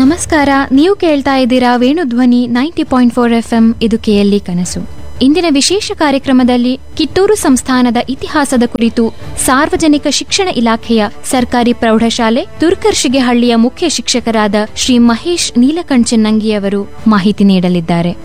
ನಮಸ್ಕಾರ ನೀವು ಕೇಳ್ತಾ ಇದ್ದೀರಾ Venudhwani ninety point four F M ಇದು ಕೆಎಲ್ಇ ಕನಸು ಇಂದಿನ ವಿಶೇಷ ಕಾರ್ಯಕ್ರಮದಲ್ಲಿ ಕಿತ್ತೂರು ಸಂಸ್ಥಾನದ ಇತಿಹಾಸದ ಕುರಿತು ಸಾರ್ವಜನಿಕ ಶಿಕ್ಷಣ ಇಲಾಖೆಯ ಸರ್ಕಾರಿ ಪ್ರೌಢಶಾಲೆ ತುರ್ಕರ್ಶಿಗೆಹಳ್ಳಿಯ ಮುಖ್ಯ ಶಿಕ್ಷಕರಾದ ಶ್ರೀ ಮಹೇಶ್ ನೀಲಕಂಠಚನ್ನಂಗಿಯವರು ಮಾಹಿತಿ ನೀಡಲಿದ್ದಾರೆ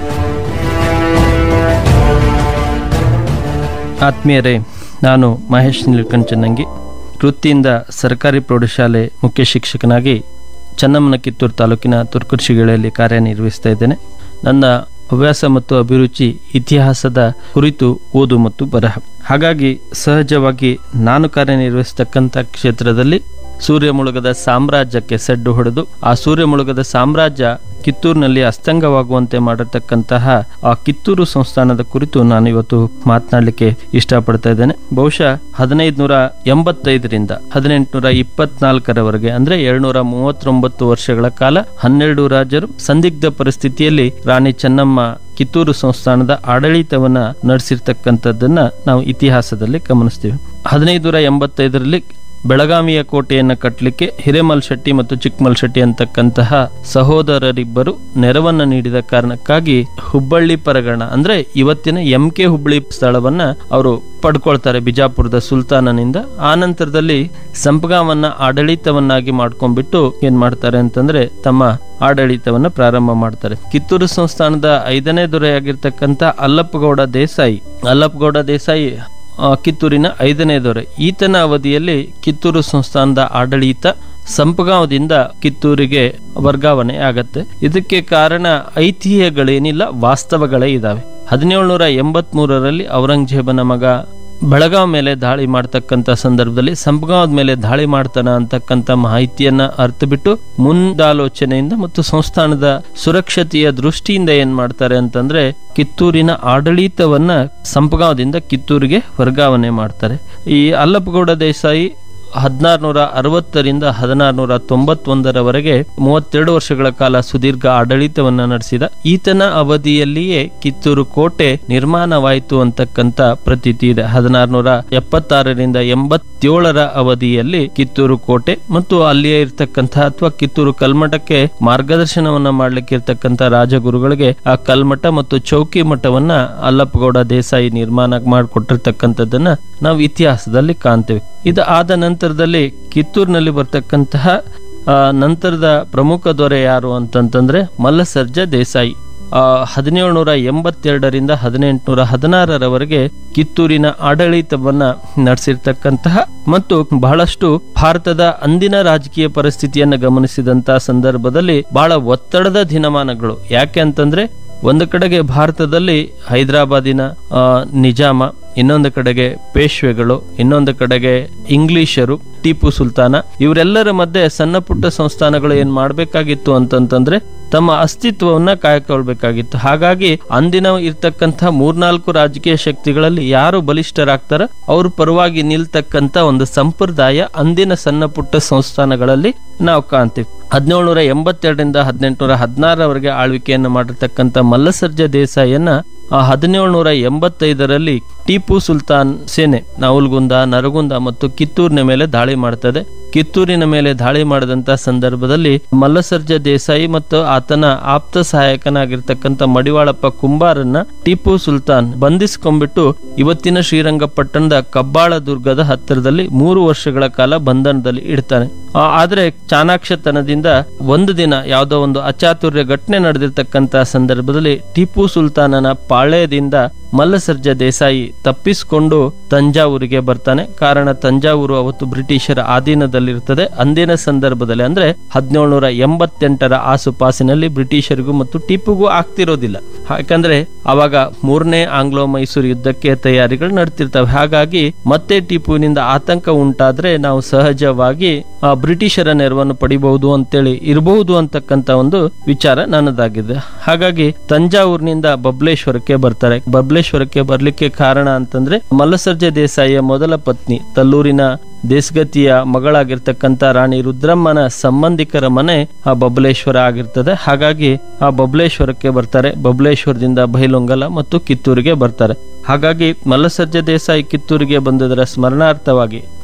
ಆತ್ಮೀಯರೇ ನಾನು ಮಹೇಶ್ ನೀಲಕಂಠಚನ್ನಂಗಿ ವೃತ್ತಿಯಿಂದ ಸರ್ಕಾರಿ ಪ್ರೌಢಶಾಲೆ ಮುಖ್ಯ ಶಿಕ್ಷಕನಾಗಿ ಚನ್ನಮ್ಮನ ಕಿತ್ತೂರು ತಾಲೂಕಿನ ತುರ್ಕುರ್ಶಿಗಳಲ್ಲಿ ಕಾರ್ಯನಿರ್ವಹಿಸ್ತಾ ಇದ್ದೇನೆ ನನ್ನ ಹವ್ಯಾಸ ಮತ್ತು ಅಭಿರುಚಿ ಇತಿಹಾಸದ ಕುರಿತು ಓದು ಮತ್ತು ಬರಹ ಹಾಗಾಗಿ ಸಹಜವಾಗಿ ನಾನು ಕಾರ್ಯನಿರ್ವಹಿಸ್ತಕ್ಕಂಥ ಕ್ಷೇತ್ರದಲ್ಲಿ ಸೂರ್ಯ ಮುಳುಗದ ಸಾಮ್ರಾಜ್ಯಕ್ಕೆ ಸಡ್ಡು ಹೊಡೆದು ಆ ಸೂರ್ಯ ಮುಳುಗದ ಸಾಮ್ರಾಜ್ಯ ಕಿತ್ತೂರಿನಲ್ಲಿ ಅಸ್ತಂಗವಾಗುವಂತೆ ಮಾಡಿರ್ತಕ್ಕಂತಹ ಆ ಕಿತ್ತೂರು ಸಂಸ್ಥಾನದ ಕುರಿತು ನಾನು ಇವತ್ತು ಮಾತನಾಡಲಿಕ್ಕೆ ಇಷ್ಟಪಡ್ತಾ ಇದ್ದೇನೆ ಬಹುಶಃ ಹದಿನೈದು ನೂರ ಎಂಬತ್ತೈದರಿಂದ ಹದಿನೆಂಟುನೂರ ಇಪ್ಪತ್ನಾಲ್ಕರವರೆಗೆ ಅಂದ್ರೆ ಏಳ್ನೂರ ಮೂವತ್ತೊಂಬತ್ತು ವರ್ಷಗಳ ಕಾಲ ಹನ್ನೆರಡು ರಾಜರು ಸಂದಿಗ್ಧ ಪರಿಸ್ಥಿತಿಯಲ್ಲಿ ರಾಣಿ ಚೆನ್ನಮ್ಮ ಕಿತ್ತೂರು ಸಂಸ್ಥಾನದ ಆಡಳಿತವನ್ನ ನಡೆಸಿರ್ತಕ್ಕಂಥದ್ದನ್ನ ನಾವು ಇತಿಹಾಸದಲ್ಲಿ ಗಮನಿಸ್ತೀವಿ ಹದಿನೈದು ನೂರ ಎಂಬತ್ತೈದರಲ್ಲಿ ಬೆಳಗಾವಿಯ ಕೋಟೆಯನ್ನು ಕಟ್ಟಲಿಕ್ಕೆ ಹಿರೇಮಲ್ ಶೆಟ್ಟಿ ಮತ್ತು ಚಿಕ್ಕಮಲ್ ಶೆಟ್ಟಿ ಅಂತಕ್ಕಂತಹ ಸಹೋದರರಿಬ್ಬರು ನೆರವನ್ನ ನೀಡಿದ ಕಾರಣಕ್ಕಾಗಿ ಹುಬ್ಬಳ್ಳಿ ಪರಗಣ ಅಂದ್ರೆ ಇವತ್ತಿನ ಎಂ ಕೆ ಹುಬ್ಬಳ್ಳಿ ಸ್ಥಳವನ್ನ ಅವರು ಪಡ್ಕೊಳ್ತಾರೆ ಬಿಜಾಪುರದ ಸುಲ್ತಾನನಿಂದ ಆ ನಂತರದಲ್ಲಿ ಸಂಪಗಾವನ್ನ ಆಡಳಿತವನ್ನಾಗಿ ಮಾಡ್ಕೊಂಡ್ಬಿಟ್ಟು ಏನ್ ಮಾಡ್ತಾರೆ ಅಂತಂದ್ರೆ ತಮ್ಮ ಆಡಳಿತವನ್ನ ಪ್ರಾರಂಭ ಮಾಡ್ತಾರೆ ಕಿತ್ತೂರು ಸಂಸ್ಥಾನದ ಐದನೇ ದೊರೆಯಾಗಿರ್ತಕ್ಕಂಥ ಅಲ್ಲಪ್ಪಗೌಡ ದೇಸಾಯಿ ಅಲ್ಲಪ್ಪಗೌಡ ದೇಸಾಯಿ ಆ, ಕಿತ್ತೂರಿನ ಐದನೇ ದೊರೆ ಈತನ ಅವಧಿಯಲ್ಲಿ ಕಿತ್ತೂರು ಸಂಸ್ಥಾನದ ಆಡಳಿತ ಸಂಪಗಾಂವದಿಂದ ಕಿತ್ತೂರಿಗೆ ವರ್ಗಾವಣೆ ಆಗತ್ತೆ ಇದಕ್ಕೆ ಕಾರಣ ಐತಿಹ್ಯಗಳೇನಿಲ್ಲ ವಾಸ್ತವಗಳೇ ಇದಾವೆ ಹದಿನೇಳುನೂರ ಎಂಬತ್ ಮೂರರಲ್ಲಿ ಔರಂಗಜೇಬನ ಮಗ ಬೆಳಗಾವ್ ಮೇಲೆ ದಾಳಿ ಮಾಡ್ತಕ್ಕಂಥ ಸಂದರ್ಭದಲ್ಲಿ ಸಂಪಗಾಂವದ ಮೇಲೆ ದಾಳಿ ಮಾಡ್ತಾನ ಅಂತಕ್ಕಂಥ ಮಾಹಿತಿಯನ್ನ ಅರ್ಥ ಬಿಟ್ಟು ಮುಂದಾಲೋಚನೆಯಿಂದ ಮತ್ತು ಸಂಸ್ಥಾನದ ಸುರಕ್ಷತೆಯ ದೃಷ್ಟಿಯಿಂದ ಏನ್ ಮಾಡ್ತಾರೆ ಅಂತಂದ್ರೆ ಕಿತ್ತೂರಿನ ಆಡಳಿತವನ್ನ ಸಂಪಗಾಂವದಿಂದ ಕಿತ್ತೂರಿಗೆ ವರ್ಗಾವಣೆ ಮಾಡ್ತಾರೆ ಈ ಅಲ್ಲಪ್ಪಗೌಡ ದೇಸಾಯಿ ಹದಿನಾರುನೂರ ಅರವತ್ತರಿಂದ ಹದಿನಾರುನೂರ ತೊಂಬತ್ತೊಂದರವರೆಗೆ ಮೂವತ್ತೆರಡು ವರ್ಷಗಳ ಕಾಲ ಸುದೀರ್ಘ ಆಡಳಿತವನ್ನ ನಡೆಸಿದ ಈತನ ಅವಧಿಯಲ್ಲಿಯೇ ಕಿತ್ತೂರು ಕೋಟೆ ನಿರ್ಮಾಣವಾಯಿತು ಅಂತಕ್ಕಂಥ ಪ್ರತೀತಿ ಇದೆ ಹದಿನಾರುನೂರ ಎಪ್ಪತ್ತಾರರಿಂದ ಎಂಬತ್ತೇಳರ ಅವಧಿಯಲ್ಲಿ ಕಿತ್ತೂರು ಕೋಟೆ ಮತ್ತು ಅಲ್ಲಿಯೇ ಇರ್ತಕ್ಕಂಥ ಅಥವಾ ಕಿತ್ತೂರು ಕಲ್ಮಠಕ್ಕೆ ಮಾರ್ಗದರ್ಶನವನ್ನ ಮಾಡ್ಲಿಕ್ಕೆ ಇರ್ತಕ್ಕಂಥ ರಾಜಗುರುಗಳಿಗೆ ಆ ಕಲ್ಮಠ ಮತ್ತು ಚೌಕಿ ಮಠವನ್ನ ಅಲ್ಲಪ್ಪಗೌಡ ದೇಸಾಯಿ ನಿರ್ಮಾಣ ಮಾಡಿಕೊಟ್ಟಿರ್ತಕ್ಕಂಥದ್ದನ್ನ ನಾವು ಇತಿಹಾಸದಲ್ಲಿ ಕಾಣ್ತೇವೆ ಇದು ಆದ ನಂತರದಲ್ಲಿ ಕಿತ್ತೂರಿನಲ್ಲಿ ಬರ್ತಕ್ಕಂತಹ ಆ, ನಂತರದ ಪ್ರಮುಖ ದೊರೆ ಯಾರು ಅಂತಂತಂದ್ರೆ ಮಲ್ಲಸರ್ಜ ದೇಸಾಯಿ ಆ, ಹದಿನೇಳುನೂರ ಎಂಬತ್ತೆರಡರಿಂದ ಹದಿನೆಂಟುನೂರ ಹದಿನಾರರವರೆಗೆ ಕಿತ್ತೂರಿನ ಆಡಳಿತವನ್ನ ನಡೆಸಿರ್ತಕ್ಕಂತಹ ಮತ್ತು ಬಹಳಷ್ಟು ಭಾರತದ ಅಂದಿನ ರಾಜಕೀಯ ಪರಿಸ್ಥಿತಿಯನ್ನ ಗಮನಿಸಿದಂತಹ ಸಂದರ್ಭದಲ್ಲಿ ಬಹಳ ಒತ್ತಡದ ದಿನಮಾನಗಳು ಯಾಕೆ ಅಂತಂದ್ರೆ ಒಂದು ಕಡೆಗೆ ಭಾರತದಲ್ಲಿ ಹೈದರಾಬಾದಿನ ಆ, ನಿಜಾಮ ಇನ್ನೊಂದು ಕಡೆಗೆ ಪೇಶ್ವೆಗಳು ಇನ್ನೊಂದು ಕಡೆಗೆ ಇಂಗ್ಲಿಷರು ಟಿಪ್ಪು ಸುಲ್ತಾನ ಇವರೆಲ್ಲರ ಮಧ್ಯೆ ಸಣ್ಣ ಪುಟ್ಟ ಸಂಸ್ಥಾನಗಳು ಏನ್ ಮಾಡ್ಬೇಕಾಗಿತ್ತು ಅಂತಂತಂದ್ರೆ ತಮ್ಮ ಅಸ್ತಿತ್ವವನ್ನ ಕಾಯ್ಕೊಳ್ಬೇಕಾಗಿತ್ತು ಹಾಗಾಗಿ ಅಂದಿನ ಇರ್ತಕ್ಕಂಥ ಮೂರ್ನಾಲ್ಕು ರಾಜಕೀಯ ಶಕ್ತಿಗಳಲ್ಲಿ ಯಾರು ಬಲಿಷ್ಠರಾಗ್ತಾರ ಅವ್ರ ಪರವಾಗಿ ನಿಲ್ತಕ್ಕಂಥ ಒಂದು ಸಂಪ್ರದಾಯ ಅಂದಿನ ಸಣ್ಣ ಪುಟ್ಟ ಸಂಸ್ಥಾನಗಳಲ್ಲಿ ನಾವು ಕಾಣ್ತೀವಿ ಹದಿನೇಳುನೂರ ಎಂಬತ್ತೆರಡರಿಂದ ಹದಿನೆಂಟುನೂರ ಹದಿನಾರವರೆಗೆ ಆಳ್ವಿಕೆಯನ್ನು ಮಾಡಿರ್ತಕ್ಕಂಥ ಮಲ್ಲಸರ್ಜ ದೇಸಾಯಿಯನ್ನ ಆ ಹದಿನೇಳುನೂರ ಎಂಬತ್ತೈದರಲ್ಲಿ ಟಿಪ್ಪು ಸುಲ್ತಾನ್ ಸೇನೆ ನವಲ್ಗುಂದ ನರಗುಂದ ಮತ್ತು ಕಿತ್ತೂರಿನ ಮೇಲೆ ದಾಳಿ ಮಾಡ್ತದೆ ಕಿತ್ತೂರಿನ ಮೇಲೆ ದಾಳಿ ಮಾಡಿದಂತ ಸಂದರ್ಭದಲ್ಲಿ ಮಲ್ಲಸರ್ಜ ದೇಸಾಯಿ ಮತ್ತು ಆತನ ಆಪ್ತ ಸಹಾಯಕನಾಗಿರ್ತಕ್ಕಂಥ ಮಡಿವಾಳಪ್ಪ ಕುಂಬಾರನ್ನ ಟಿಪ್ಪು ಸುಲ್ತಾನ್ ಬಂಧಿಸ್ಕೊಂಡ್ಬಿಟ್ಟು ಇವತ್ತಿನ ಶ್ರೀರಂಗಪಟ್ಟಣದ ಕಬ್ಬಾಳ ದುರ್ಗದ ಹತ್ತಿರದಲ್ಲಿ ಮೂರು ವರ್ಷಗಳ ಕಾಲ ಬಂಧನದಲ್ಲಿ ಇಡ್ತಾನೆ ಆ, ಆದ್ರೆ ಚಾಣಾಕ್ಷತನದಿಂದ ಒಂದು ದಿನ ಯಾವುದೋ ಒಂದು ಅಚಾತುರ್ಯ ಘಟನೆ ನಡೆದಿರ್ತಕ್ಕಂಥ ಸಂದರ್ಭದಲ್ಲಿ ಟಿಪ್ಪು ಸುಲ್ತಾನನ ಪಾಳ್ಯದಿಂದ ಮಲ್ಲಸರ್ಜ ದೇಸಾಯಿ ತಪ್ಪಿಸಿಕೊಂಡು ತಂಜಾವೂರಿಗೆ ಬರ್ತಾನೆ ಕಾರಣ ತಂಜಾವೂರು ಅವತ್ತು ಬ್ರಿಟಿಷರ ಅಧೀನದಲ್ಲಿರ್ತದೆ ಅಂದಿನ ಸಂದರ್ಭದಲ್ಲಿ ಅಂದ್ರೆ ಹದಿನೇಳುನೂರ ಎಂಬತ್ತೆಂಟರ ಆಸುಪಾಸಿನಲ್ಲಿ ಬ್ರಿಟಿಷರಿಗೂ ಮತ್ತು ಟಿಪ್ಪುಗೂ ಆಗ್ತಿರೋದಿಲ್ಲ ಯಾಕಂದ್ರೆ ಅವಾಗ ಮೂರನೇ ಆಂಗ್ಲೋ ಮೈಸೂರು ಯುದ್ಧಕ್ಕೆ ತಯಾರಿಗಳು ನಡ್ತಿರ್ತವೆ ಹಾಗಾಗಿ ಮತ್ತೆ ಟಿಪ್ಪುವಿನಿಂದ ಆತಂಕ ಉಂಟಾದ್ರೆ ನಾವು ಸಹಜವಾಗಿ ಆ ಬ್ರಿಟಿಷರ ನೆರವನ್ನು ಪಡಿಬಹುದು ಅಂತೇಳಿ ಇರಬಹುದು ಅಂತಕ್ಕಂತ ಒಂದು ವಿಚಾರ ನನ್ನದಾಗಿದೆ ಹಾಗಾಗಿ ತಂಜಾವೂರಿನಿಂದ ಬಬ್ಲೇಶ್ವರಕ್ಕೆ ಬರ್ತಾರೆ ಬಬ್ಲೇಶ್ವರಕ್ಕೆ ಬರ್ಲಿಕ್ಕೆ ಕಾರಣ ಅಂತಂದ್ರೆ ಮಲ್ಲಸರ್ಜ ದೇಸಾಯಿಯ ಮೊದಲ ಪತ್ನಿ ತಲ್ಲೂರಿನ ದೇಶಗತಿಯ ಮಗಳಾಗಿರ್ತಕ್ಕಂಥ ರಾಣಿ ರುದ್ರಮ್ಮನ ಸಂಬಂಧಿಕರ ಮನೆ ಆ ಬಬಲೇಶ್ವರ ಆಗಿರ್ತದೆ ಹಾಗಾಗಿ ಆ ಬಬಲೇಶ್ವರಕ್ಕೆ ಬರ್ತಾರೆ ಬಬಲೇಶ್ವರದಿಂದ ಬೈಲೊಂಗಲ ಮತ್ತು ಕಿತ್ತೂರಿಗೆ ಬರ್ತಾರೆ ಹಾಗಾಗಿ ಮಲ್ಲಸರ್ಜ ದೇಸಾಯಿ ಕಿತ್ತೂರಿಗೆ ಬಂದದರ ಸ್ಮರಣಾರ್ಥವಾಗಿ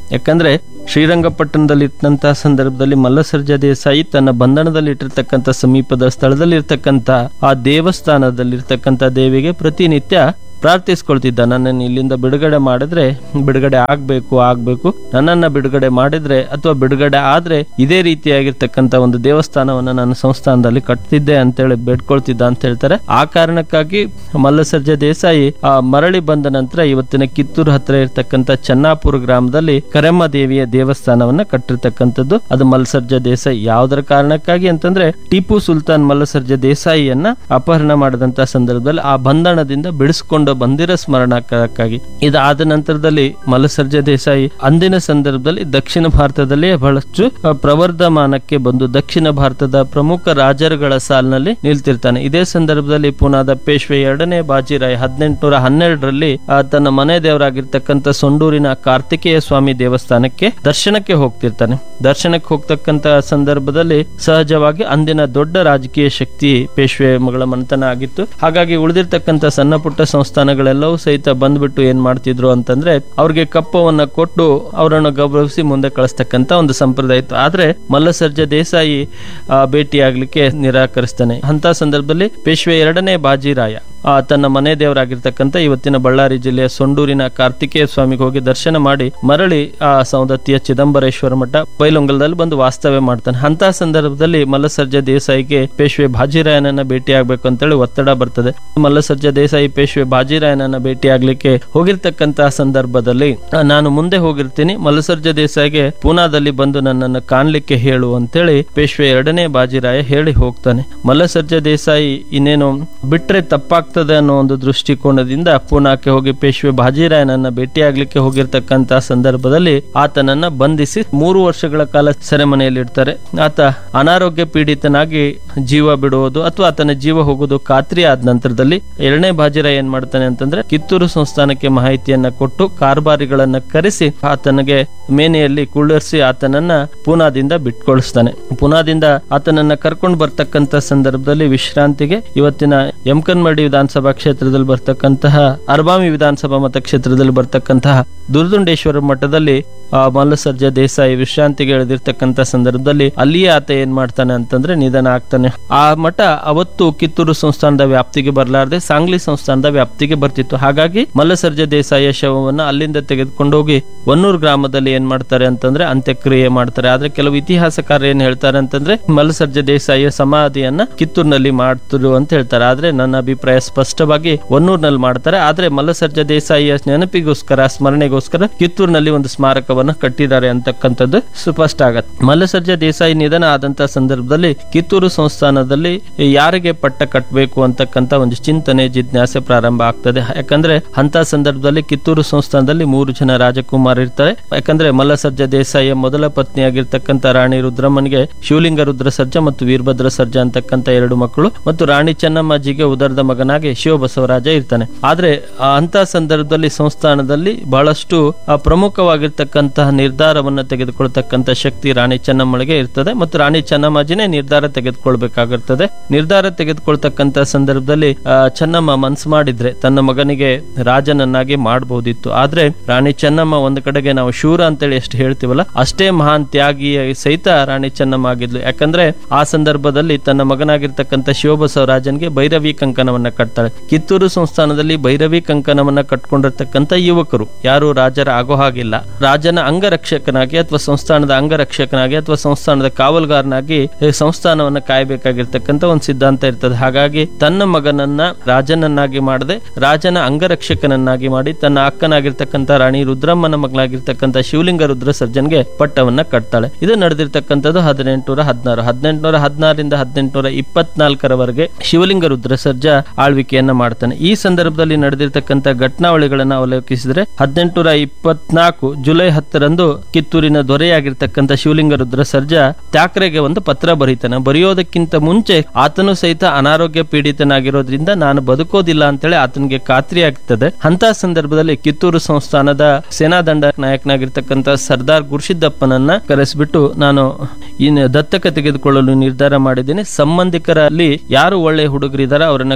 ಯಾಕಂದ್ರೆ ಶ್ರೀರಂಗಪಟ್ಟಣದಲ್ಲಿ ಇಟ್ಟಂತಹ ಸಂದರ್ಭದಲ್ಲಿ ಮಲ್ಲಸರ್ಜ ದೇಸಾಯಿ ತನ್ನ ಬಂಧನದಲ್ಲಿ ಇಟ್ಟಿರ್ತಕ್ಕಂಥ ಸಮೀಪದ ಸ್ಥಳದಲ್ಲಿ ಇರ್ತಕ್ಕಂಥ ಆ ದೇವಸ್ಥಾನದಲ್ಲಿ ಇರ್ತಕ್ಕಂಥ ದೇವಿಗೆ ಪ್ರತಿನಿತ್ಯ ಪ್ರಾರ್ಥಿಸ್ಕೊಳ್ತಿದ್ದ ನನ್ನನ್ನು ಇಲ್ಲಿಂದ ಬಿಡುಗಡೆ ಮಾಡಿದ್ರೆ ಬಿಡುಗಡೆ ಆಗ್ಬೇಕು ಆಗ್ಬೇಕು ನನ್ನನ್ನ ಬಿಡುಗಡೆ ಮಾಡಿದ್ರೆ ಅಥವಾ ಬಿಡುಗಡೆ ಆದ್ರೆ ಇದೇ ರೀತಿಯಾಗಿರ್ತಕ್ಕಂಥ ಒಂದು ದೇವಸ್ಥಾನವನ್ನ ನಾನು ಸಂಸ್ಥಾನದಲ್ಲಿ ಕಟ್ತಿದ್ದೆ ಅಂತೇಳಿ ಬೇಡ್ಕೊಳ್ತಿದ್ದ ಅಂತ ಹೇಳ್ತಾರೆ ಆ ಕಾರಣಕ್ಕಾಗಿ ಮಲ್ಲಸರ್ಜ ದೇಸಾಯಿ ಆ ಮರಳಿ ಬಂದ ನಂತರ ಇವತ್ತಿನ ಕಿತ್ತೂರು ಹತ್ರ ಇರ್ತಕ್ಕಂಥ ಚನ್ನಾಪುರ ಗ್ರಾಮದಲ್ಲಿ ಕರೆಮ್ಮ ದೇವಿಯ ದೇವಸ್ಥಾನವನ್ನ ಕಟ್ಟಿರ್ತಕ್ಕಂಥದ್ದು ಅದು ಮಲ್ಲಸರ್ಜ ದೇಸಾಯಿ ಯಾವುದರ ಕಾರಣಕ್ಕಾಗಿ ಅಂತಂದ್ರೆ ಟಿಪ್ಪು ಸುಲ್ತಾನ್ ಮಲ್ಲಸರ್ಜ ದೇಸಾಯಿಯನ್ನ ಅಪಹರಣ ಮಾಡಿದಂತ ಸಂದರ್ಭದಲ್ಲಿ ಆ ಬಂಧನದಿಂದ ಬಿಡಿಸಿಕೊಂಡು ಬಂದಿರೋ ಸ್ಮರಣಕ್ಕಾಗಿ ಇದಾದ ನಂತರದಲ್ಲಿ ಮಲ್ಲಸರ್ಜ ದೇಸಾಯಿ ಅಂದಿನ ಸಂದರ್ಭದಲ್ಲಿ ದಕ್ಷಿಣ ಭಾರತದಲ್ಲಿ ಬಹಳಷ್ಟು ಆ, ಪ್ರವರ್ಧಮಾನಕ್ಕೆ ಬಂದು ದಕ್ಷಿಣ ಭಾರತದ ಪ್ರಮುಖ ರಾಜರುಗಳ ಸಾಲಿನಲ್ಲಿ ನಿಲ್ತಿರ್ತಾನೆ ಇದೇ ಸಂದರ್ಭದಲ್ಲಿ ಪುನಾದ ಪೇಶ್ವೆ ಎರಡನೇ ಬಾಜಿರಾಯ್ ಹದಿನೆಂಟುನೂರ ಹನ್ನೆರಡರಲ್ಲಿ ಆ, ತನ್ನ ಮನೆ ದೇವರಾಗಿರ್ತಕ್ಕಂಥ ಸೊಂಡೂರಿನ ಕಾರ್ತಿಕೇಯ ಸ್ವಾಮಿ ದೇವಸ್ಥಾನಕ್ಕೆ ದರ್ಶನಕ್ಕೆ ಹೋಗ್ತಿರ್ತಾನೆ ದರ್ಶನಕ್ಕೆ ಹೋಗ್ತಕ್ಕಂತ ಸಂದರ್ಭದಲ್ಲಿ ಸಹಜವಾಗಿ ಅಂದಿನ ದೊಡ್ಡ ರಾಜಕೀಯ ಶಕ್ತಿ ಪೇಶ್ವೆ ಮಗಳ ಮನೆತನ ಆಗಿತ್ತು ಹಾಗಾಗಿ ಉಳಿದಿರ್ತಕ್ಕಂಥ ಸಣ್ಣ ಪುಟ್ಟ ಸಂಸ್ಥಾನಗಳೆಲ್ಲವೂ ಸಹಿತ ಬಂದ್ಬಿಟ್ಟು ಏನ್ ಮಾಡ್ತಿದ್ರು ಅಂತಂದ್ರೆ ಅವ್ರಿಗೆ ಕಪ್ಪವನ್ನ ಕೊಟ್ಟು ಅವರನ್ನು ಗೌರವಿಸಿ ಮುಂದೆ ಕಳಿಸ್ತಕ್ಕಂತ ಒಂದು ಸಂಪ್ರದಾಯ ಇತ್ತು ಆದ್ರೆ ಮಲ್ಲಸರ್ಜ ದೇಸಾಯಿ ಆ, ಭೇಟಿಯಾಗ್ಲಿಕ್ಕೆ ನಿರಾಕರಿಸ್ತಾನೆ ಅಂತ ಸಂದರ್ಭದಲ್ಲಿ ಪೇಶ್ವೆ ಎರಡನೇ ಬಾಜಿರಾಯ ಆ, ತನ್ನ ಮನೆ ದೇವರಾಗಿರ್ತಕ್ಕಂಥ ಇವತ್ತಿನ ಬಳ್ಳಾರಿ ಜಿಲ್ಲೆಯ ಸೊಂಡೂರಿನ ಕಾರ್ತಿಕೇಯ ಸ್ವಾಮಿಗೆ ಹೋಗಿ ದರ್ಶನ ಮಾಡಿ ಮರಳಿ ಆ ಸೌದತ್ತಿಯ ಚಿದಂಬರೇಶ್ವರ ಮಠ ಬೈಲೊಂಗಲದಲ್ಲಿ ಬಂದು ವಾಸ್ತವ್ಯ ಮಾಡ್ತಾನೆ ಅಂತ ಸಂದರ್ಭದಲ್ಲಿ ಮಲ್ಲಸರ್ಜ ದೇಸಾಯಿಗೆ ಪೇಶ್ವೆ ಬಾಜಿರಾಯನನ್ನ ಭೇಟಿಯಾಗಬೇಕು ಅಂತೇಳಿ ಒತ್ತಡ ಬರ್ತದೆ ಮಲ್ಲಸರ್ಜ ದೇಸಾಯಿ ಪೇಶ್ವೆ ಬಾಜಿರಾಯನನ್ನ ಭೇಟಿಯಾಗ್ಲಿಕ್ಕೆ ಹೋಗಿರ್ತಕ್ಕಂತಹ ಸಂದರ್ಭದಲ್ಲಿ ಆ, ನಾನು ಮುಂದೆ ಹೋಗಿರ್ತೀನಿ ಮಲ್ಲಸರ್ಜ ದೇಸಾಯಿಗೆ ಪೂನಾದಲ್ಲಿ ಬಂದು ನನ್ನನ್ನು ಕಾಣ್ಲಿಕ್ಕೆ ಹೇಳು ಅಂತೇಳಿ ಪೇಶ್ವೆ ಎರಡನೇ ಬಾಜಿರಾಯ ಹೇಳಿ ಹೋಗ್ತಾನೆ ಮಲ್ಲಸರ್ಜ ದೇಸಾಯಿ ಇನ್ನೇನು ಬಿಟ್ರೆ ತಪ್ಪಾಗ್ತದೆ ಅನ್ನೋ ಒಂದು ದೃಷ್ಟಿಕೋನದಿಂದ ಪೂನಾಕ್ಕೆ ಹೋಗಿ ಪೇಶ್ವೆ ಬಾಜಿರಾಯನನ್ನ ಭೇಟಿಯಾಗ್ಲಿಕ್ಕೆ ಹೋಗಿರ್ತಕ್ಕಂತ ಸಂದರ್ಭದಲ್ಲಿ ಆತನನ್ನ ಬಂಧಿಸಿ ಮೂರು ವರ್ಷಗಳ ಕಾಲ ಸೆರೆಮನೆಯಲ್ಲಿ ಇಡ್ತಾರೆ ಆತ ಅನಾರೋಗ್ಯ ಪೀಡಿತನಾಗಿ ಜೀವ ಬಿಡುವುದು ಅಥವಾ ಆತನ ಜೀವ ಹೋಗುವುದು ಖಾತ್ರಿ ಆದ ನಂತರದಲ್ಲಿ ಎರಡನೇ ಬಾಜಿರಾಯ ಏನ್ ಮಾಡ್ತಾನೆ ಅಂತಂದ್ರೆ ಕಿತ್ತೂರು ಸಂಸ್ಥಾನಕ್ಕೆ ಮಾಹಿತಿಯನ್ನ ಕೊಟ್ಟು ಕಾರ್ಬಾರಿಗಳನ್ನ ಕರೆಸಿ ಆತನಿಗೆ ಮೇನೆಯಲ್ಲಿ ಕುಳ್ಳರಿಸಿ ಆತನನ್ನ ಪೂನಾದಿಂದ ಬಿಟ್ಕೊಳಿಸ್ತಾನೆ ಪೂನಾದಿಂದ ಆತನನ್ನ ಕರ್ಕೊಂಡು ಬರ್ತಕ್ಕಂತ ಸಂದರ್ಭದಲ್ಲಿ ವಿಶ್ರಾಂತಿಗೆ ಇವತ್ತಿನ ಯಮಕನ್ಮಡಿ ವಿಧಾನಸಭಾ ಕ್ಷೇತ್ರದಲ್ಲಿ ಬರ್ತಕ್ಕಂತಹ ಅರ್ಬಾಮಿ ವಿಧಾನಸಭಾ ಮತಕ್ಷೇತ್ರದಲ್ಲಿ ಬರ್ತಕ್ಕಂತಹ ದುರ್ದುಂಡೇಶ್ವರ ಮಠದಲ್ಲಿ ಆ ಮಲ್ಲಸರ್ಜ ದೇಸಾಯಿ ವಿಶ್ರಾಂತಿಗೆ ಇಳಿದಿರ್ತಕ್ಕಂಥ ಸಂದರ್ಭದಲ್ಲಿ ಅಲ್ಲಿಯೇ ಆತ ಏನ್ ಮಾಡ್ತಾನೆ ಅಂತಂದ್ರೆ ನಿಧನ ಆಗ್ತಾನೆ ಆ ಮಠ ಅವತ್ತು ಕಿತ್ತೂರು ಸಂಸ್ಥಾನದ ವ್ಯಾಪ್ತಿಗೆ ಬರಲಾರದೆ ಸಾಂಗ್ಲಿ ಸಂಸ್ಥಾನದ ವ್ಯಾಪ್ತಿಗೆ ಬರ್ತಿತ್ತು ಹಾಗಾಗಿ ಮಲ್ಲಸರ್ಜ ದೇಸಾಯಿಯ ಶವವನ್ನ ಅಲ್ಲಿಂದ ತೆಗೆದುಕೊಂಡು ಹೋಗಿ ಒನ್ನೂರು ಗ್ರಾಮದಲ್ಲಿ ಏನ್ ಮಾಡ್ತಾರೆ ಅಂತಂದ್ರೆ ಅಂತ್ಯಕ್ರಿಯೆ ಮಾಡ್ತಾರೆ ಆದ್ರೆ ಕೆಲವು ಇತಿಹಾಸಕಾರ ಏನ್ ಹೇಳ್ತಾರೆ ಅಂತಂದ್ರೆ ಮಲ್ಲಸರ್ಜ ದೇಸಾಯಿಯ ಸಮಾಧಿಯನ್ನ ಕಿತ್ತೂರಿನಲ್ಲಿ ಮಾಡ್ತಿರು ಅಂತ ಹೇಳ್ತಾರೆ ಆದ್ರೆ ನನ್ನ ಅಭಿಪ್ರಾಯ ಸ್ಪಷ್ಟವಾಗಿ ಒನ್ನೂರ್ನಲ್ಲಿ ಮಾಡ್ತಾರೆ ಆದ್ರೆ ಮಲ್ಲಸರ್ಜ ದೇಸಾಯಿಯ ನೆನಪಿಗೋಸ್ಕರ ಸ್ಮರಣೆಗೋಸ್ಕರ ಕಿತ್ತೂರಿನಲ್ಲಿ ಒಂದು ಸ್ಮಾರಕವನ್ನ ಕಟ್ಟಿದ್ದಾರೆ ಅಂತಕ್ಕಂಥದ್ದು ಸ್ಪಷ್ಟ ಆಗತ್ತೆ ಮಲ್ಲಸರ್ಜ ದೇಸಾಯಿ ನಿಧನ ಆದಂತ ಸಂದರ್ಭದಲ್ಲಿ ಕಿತ್ತೂರು ಸಂಸ್ಥಾನದಲ್ಲಿ ಯಾರಿಗೆ ಪಟ್ಟ ಕಟ್ಟಬೇಕು ಅಂತಕ್ಕಂಥ ಒಂದು ಚಿಂತನೆ ಜಿಜ್ಞಾಸೆ ಪ್ರಾರಂಭ ಆಗ್ತದೆ ಯಾಕಂದ್ರೆ ಅಂತ ಸಂದರ್ಭದಲ್ಲಿ ಕಿತ್ತೂರು ಸಂಸ್ಥಾನದಲ್ಲಿ ಮೂರು ಜನ ರಾಜಕುಮಾರ್ ಇರ್ತಾರೆ ಯಾಕಂದ್ರೆ ಮಲ್ಲಸರ್ಜ ದೇಸಾಯಿಯ ಮೊದಲ ಪತ್ನಿಯಾಗಿರ್ತಕ್ಕಂಥ ರಾಣಿ ರುದ್ರಮ್ಮನಿಗೆ ಶಿವಲಿಂಗ ರುದ್ರ ಸರ್ಜ ಮತ್ತು ವೀರಭದ್ರ ಸರ್ಜ ಅಂತಕ್ಕಂಥ ಎರಡು ಮಕ್ಕಳು ಮತ್ತು ರಾಣಿ ಚೆನ್ನಮ್ಮಾಜಿಗೆ ಉದರದ ಮಗನಾಗಿ ಶಿವಬಸವರಾಜ ಇರ್ತಾನೆ ಆದ್ರೆ ಆ ಅಂತ ಸಂದರ್ಭದಲ್ಲಿ ಸಂಸ್ಥಾನದಲ್ಲಿ ಬಹಳಷ್ಟು ಆ, ಪ್ರಮುಖವಾಗಿರ್ತಕ್ಕಂತಹ ನಿರ್ಧಾರವನ್ನ ತೆಗೆದುಕೊಳ್ತಕ್ಕಂಥ ಶಕ್ತಿ ರಾಣಿ ಚೆನ್ನಮ್ಮಳಿಗೆ ಇರ್ತದೆ ಮತ್ತು ರಾಣಿ ಚೆನ್ನಮ್ಮಾಜಿನೇ ನಿರ್ಧಾರ ತೆಗೆದುಕೊಳ್ಬೇಕಾಗಿರ್ತದೆ ನಿರ್ಧಾರ ತೆಗೆದುಕೊಳ್ತಕ್ಕಂಥ ಸಂದರ್ಭದಲ್ಲಿ ಆ, ಚೆನ್ನಮ್ಮ ಮನ್ಸು ಮಾಡಿದ್ರೆ ತನ್ನ ಮಗನಿಗೆ ರಾಜನನ್ನಾಗಿ ಮಾಡಬಹುದಿತ್ತು ಆದ್ರೆ ರಾಣಿ ಚೆನ್ನಮ್ಮ ಒಂದು ಕಡೆಗೆ ನಾವು ಶೂರ ಅಂತೇಳಿ ಎಷ್ಟು ಹೇಳ್ತೀವಲ್ಲ ಅಷ್ಟೇ ಮಹಾನ್ ತ್ಯಾಗಿ ಸಹಿತ ರಾಣಿ ಚೆನ್ನಮ್ಮ ಆಗಿದ್ಲು ಯಾಕಂದ್ರೆ ಆ ಸಂದರ್ಭದಲ್ಲಿ ತನ್ನ ಮಗನಾಗಿರ್ತಕ್ಕಂಥ ಶಿವಬಸವರಾಜನ್ಗೆ ಭೈರವಿ ಕಂಕಣವನ್ನ ಕಟ್ತಾಳೆ ಕಿತ್ತೂರು ಸಂಸ್ಥಾನದಲ್ಲಿ ಭೈರವಿ ಕಂಕಣವನ್ನ ಕಟ್ಕೊಂಡಿರ್ತಕ್ಕಂಥ ಯುವಕರು ಯಾರು ರಾಜರ ಆಗೋ ಹಾಗಿಲ್ಲ ರಾಜನ ಅಂಗರಕ್ಷಕನಾಗಿ ಅಥವಾ ಸಂಸ್ಥಾನದ ಅಂಗರಕ್ಷಕನಾಗಿ ಅಥವಾ ಸಂಸ್ಥಾನದ ಕಾವಲುಗಾರನಾಗಿ ಈ ಸಂಸ್ಥಾನವನ್ನ ಕಾಯಬೇಕಾಗಿರ್ತಕ್ಕಂಥ ಒಂದು ಸಿದ್ಧಾಂತ ಇರ್ತದೆ ಹಾಗಾಗಿ ತನ್ನ ಮಗನನ್ನ ರಾಜನನ್ನಾಗಿ ಮಾಡದೆ ರಾಜನ ಅಂಗರಕ್ಷಕನನ್ನಾಗಿ ಮಾಡಿ ತನ್ನ ಅಕ್ಕನಾಗಿರ್ತಕ್ಕಂಥ ರಾಣಿ ರುದ್ರಮ್ಮನ ಮಗಳಾಗಿರ್ತಕ್ಕಂಥ ಶಿವಲಿಂಗ ರುದ್ರ ಸರ್ಜನ್ಗೆ ಪಟ್ಟವನ್ನ ಕಟ್ತಾಳೆ ಇದು ನಡೆದಿರ್ತಕ್ಕಂಥದ್ದು ಹದಿನೆಂಟುನೂರ ಹದಿನಾರು ಹದಿನೆಂಟುನೂರ ಹದಿನಾರರಿಂದ ಹದಿನೆಂಟುನೂರ ಇಪ್ಪತ್ನಾಲ್ಕರವರೆಗೆ ಶಿವಲಿಂಗ ರುದ್ರ ಸರ್ಜ ಆಳ್ವಿಕೆಯನ್ನ ಮಾಡ್ತಾನೆ ಈ ಸಂದರ್ಭದಲ್ಲಿ ನಡೆದಿರ್ತಕ್ಕಂಥ ಘಟನಾವಳಿಗಳನ್ನ ಅವಲೋಕಿಸಿದ್ರೆ ಹದಿನೆಂಟುನೂರ ಇಪ್ಪತ್ನಾಲ್ಕು ಜುಲೈ ಹತ್ತರಂದು ಕಿತ್ತೂರಿನ ದೊರೆಯಾಗಿರ್ತಕ್ಕಂಥ ಶಿವಲಿಂಗ ರುದ್ರ ಸರ್ಜ ತ್ಯಾಕ್ರೆಗೆ ಒಂದು ಪತ್ರ ಬರೀತಾನೆ ಬರೆಯೋದಕ್ಕಿಂತ ಮುಂಚೆ ಆತನು ಸಹಿತ ಅನಾರೋಗ್ಯ ಪೀಡಿತನಾಗಿರೋದ್ರಿಂದ ನಾನು ಬದುಕೋದಿಲ್ಲ ಅಂತೇಳಿ ಆತನಿಗೆ ಖಾತ್ರಿ ಆಗ್ತದೆ ಅಂತ ಸಂದರ್ಭದಲ್ಲಿ ಕಿತ್ತೂರು ಸಂಸ್ಥಾನದ ಸೇನಾದಂಡ ನಾಯಕನಾಗಿರ್ತಕ್ಕಂಥ ಸರ್ದಾರ್ ಗುರ್ಷಿದ್ದಪ್ಪನನ್ನ ಕರೆಸಿಬಿಟ್ಟು ನಾನು ಇನ್ನು ದತ್ತಕ ತೆಗೆದುಕೊಳ್ಳಲು ನಿರ್ಧಾರ ಮಾಡಿದ್ದೇನೆ ಸಂಬಂಧಿಕರಲ್ಲಿ ಯಾರು ಒಳ್ಳೆ ಹುಡುಗರಿದಾರ ಅವರನ್ನ ಕರ್ಕೊಂಡ್ ಬಾ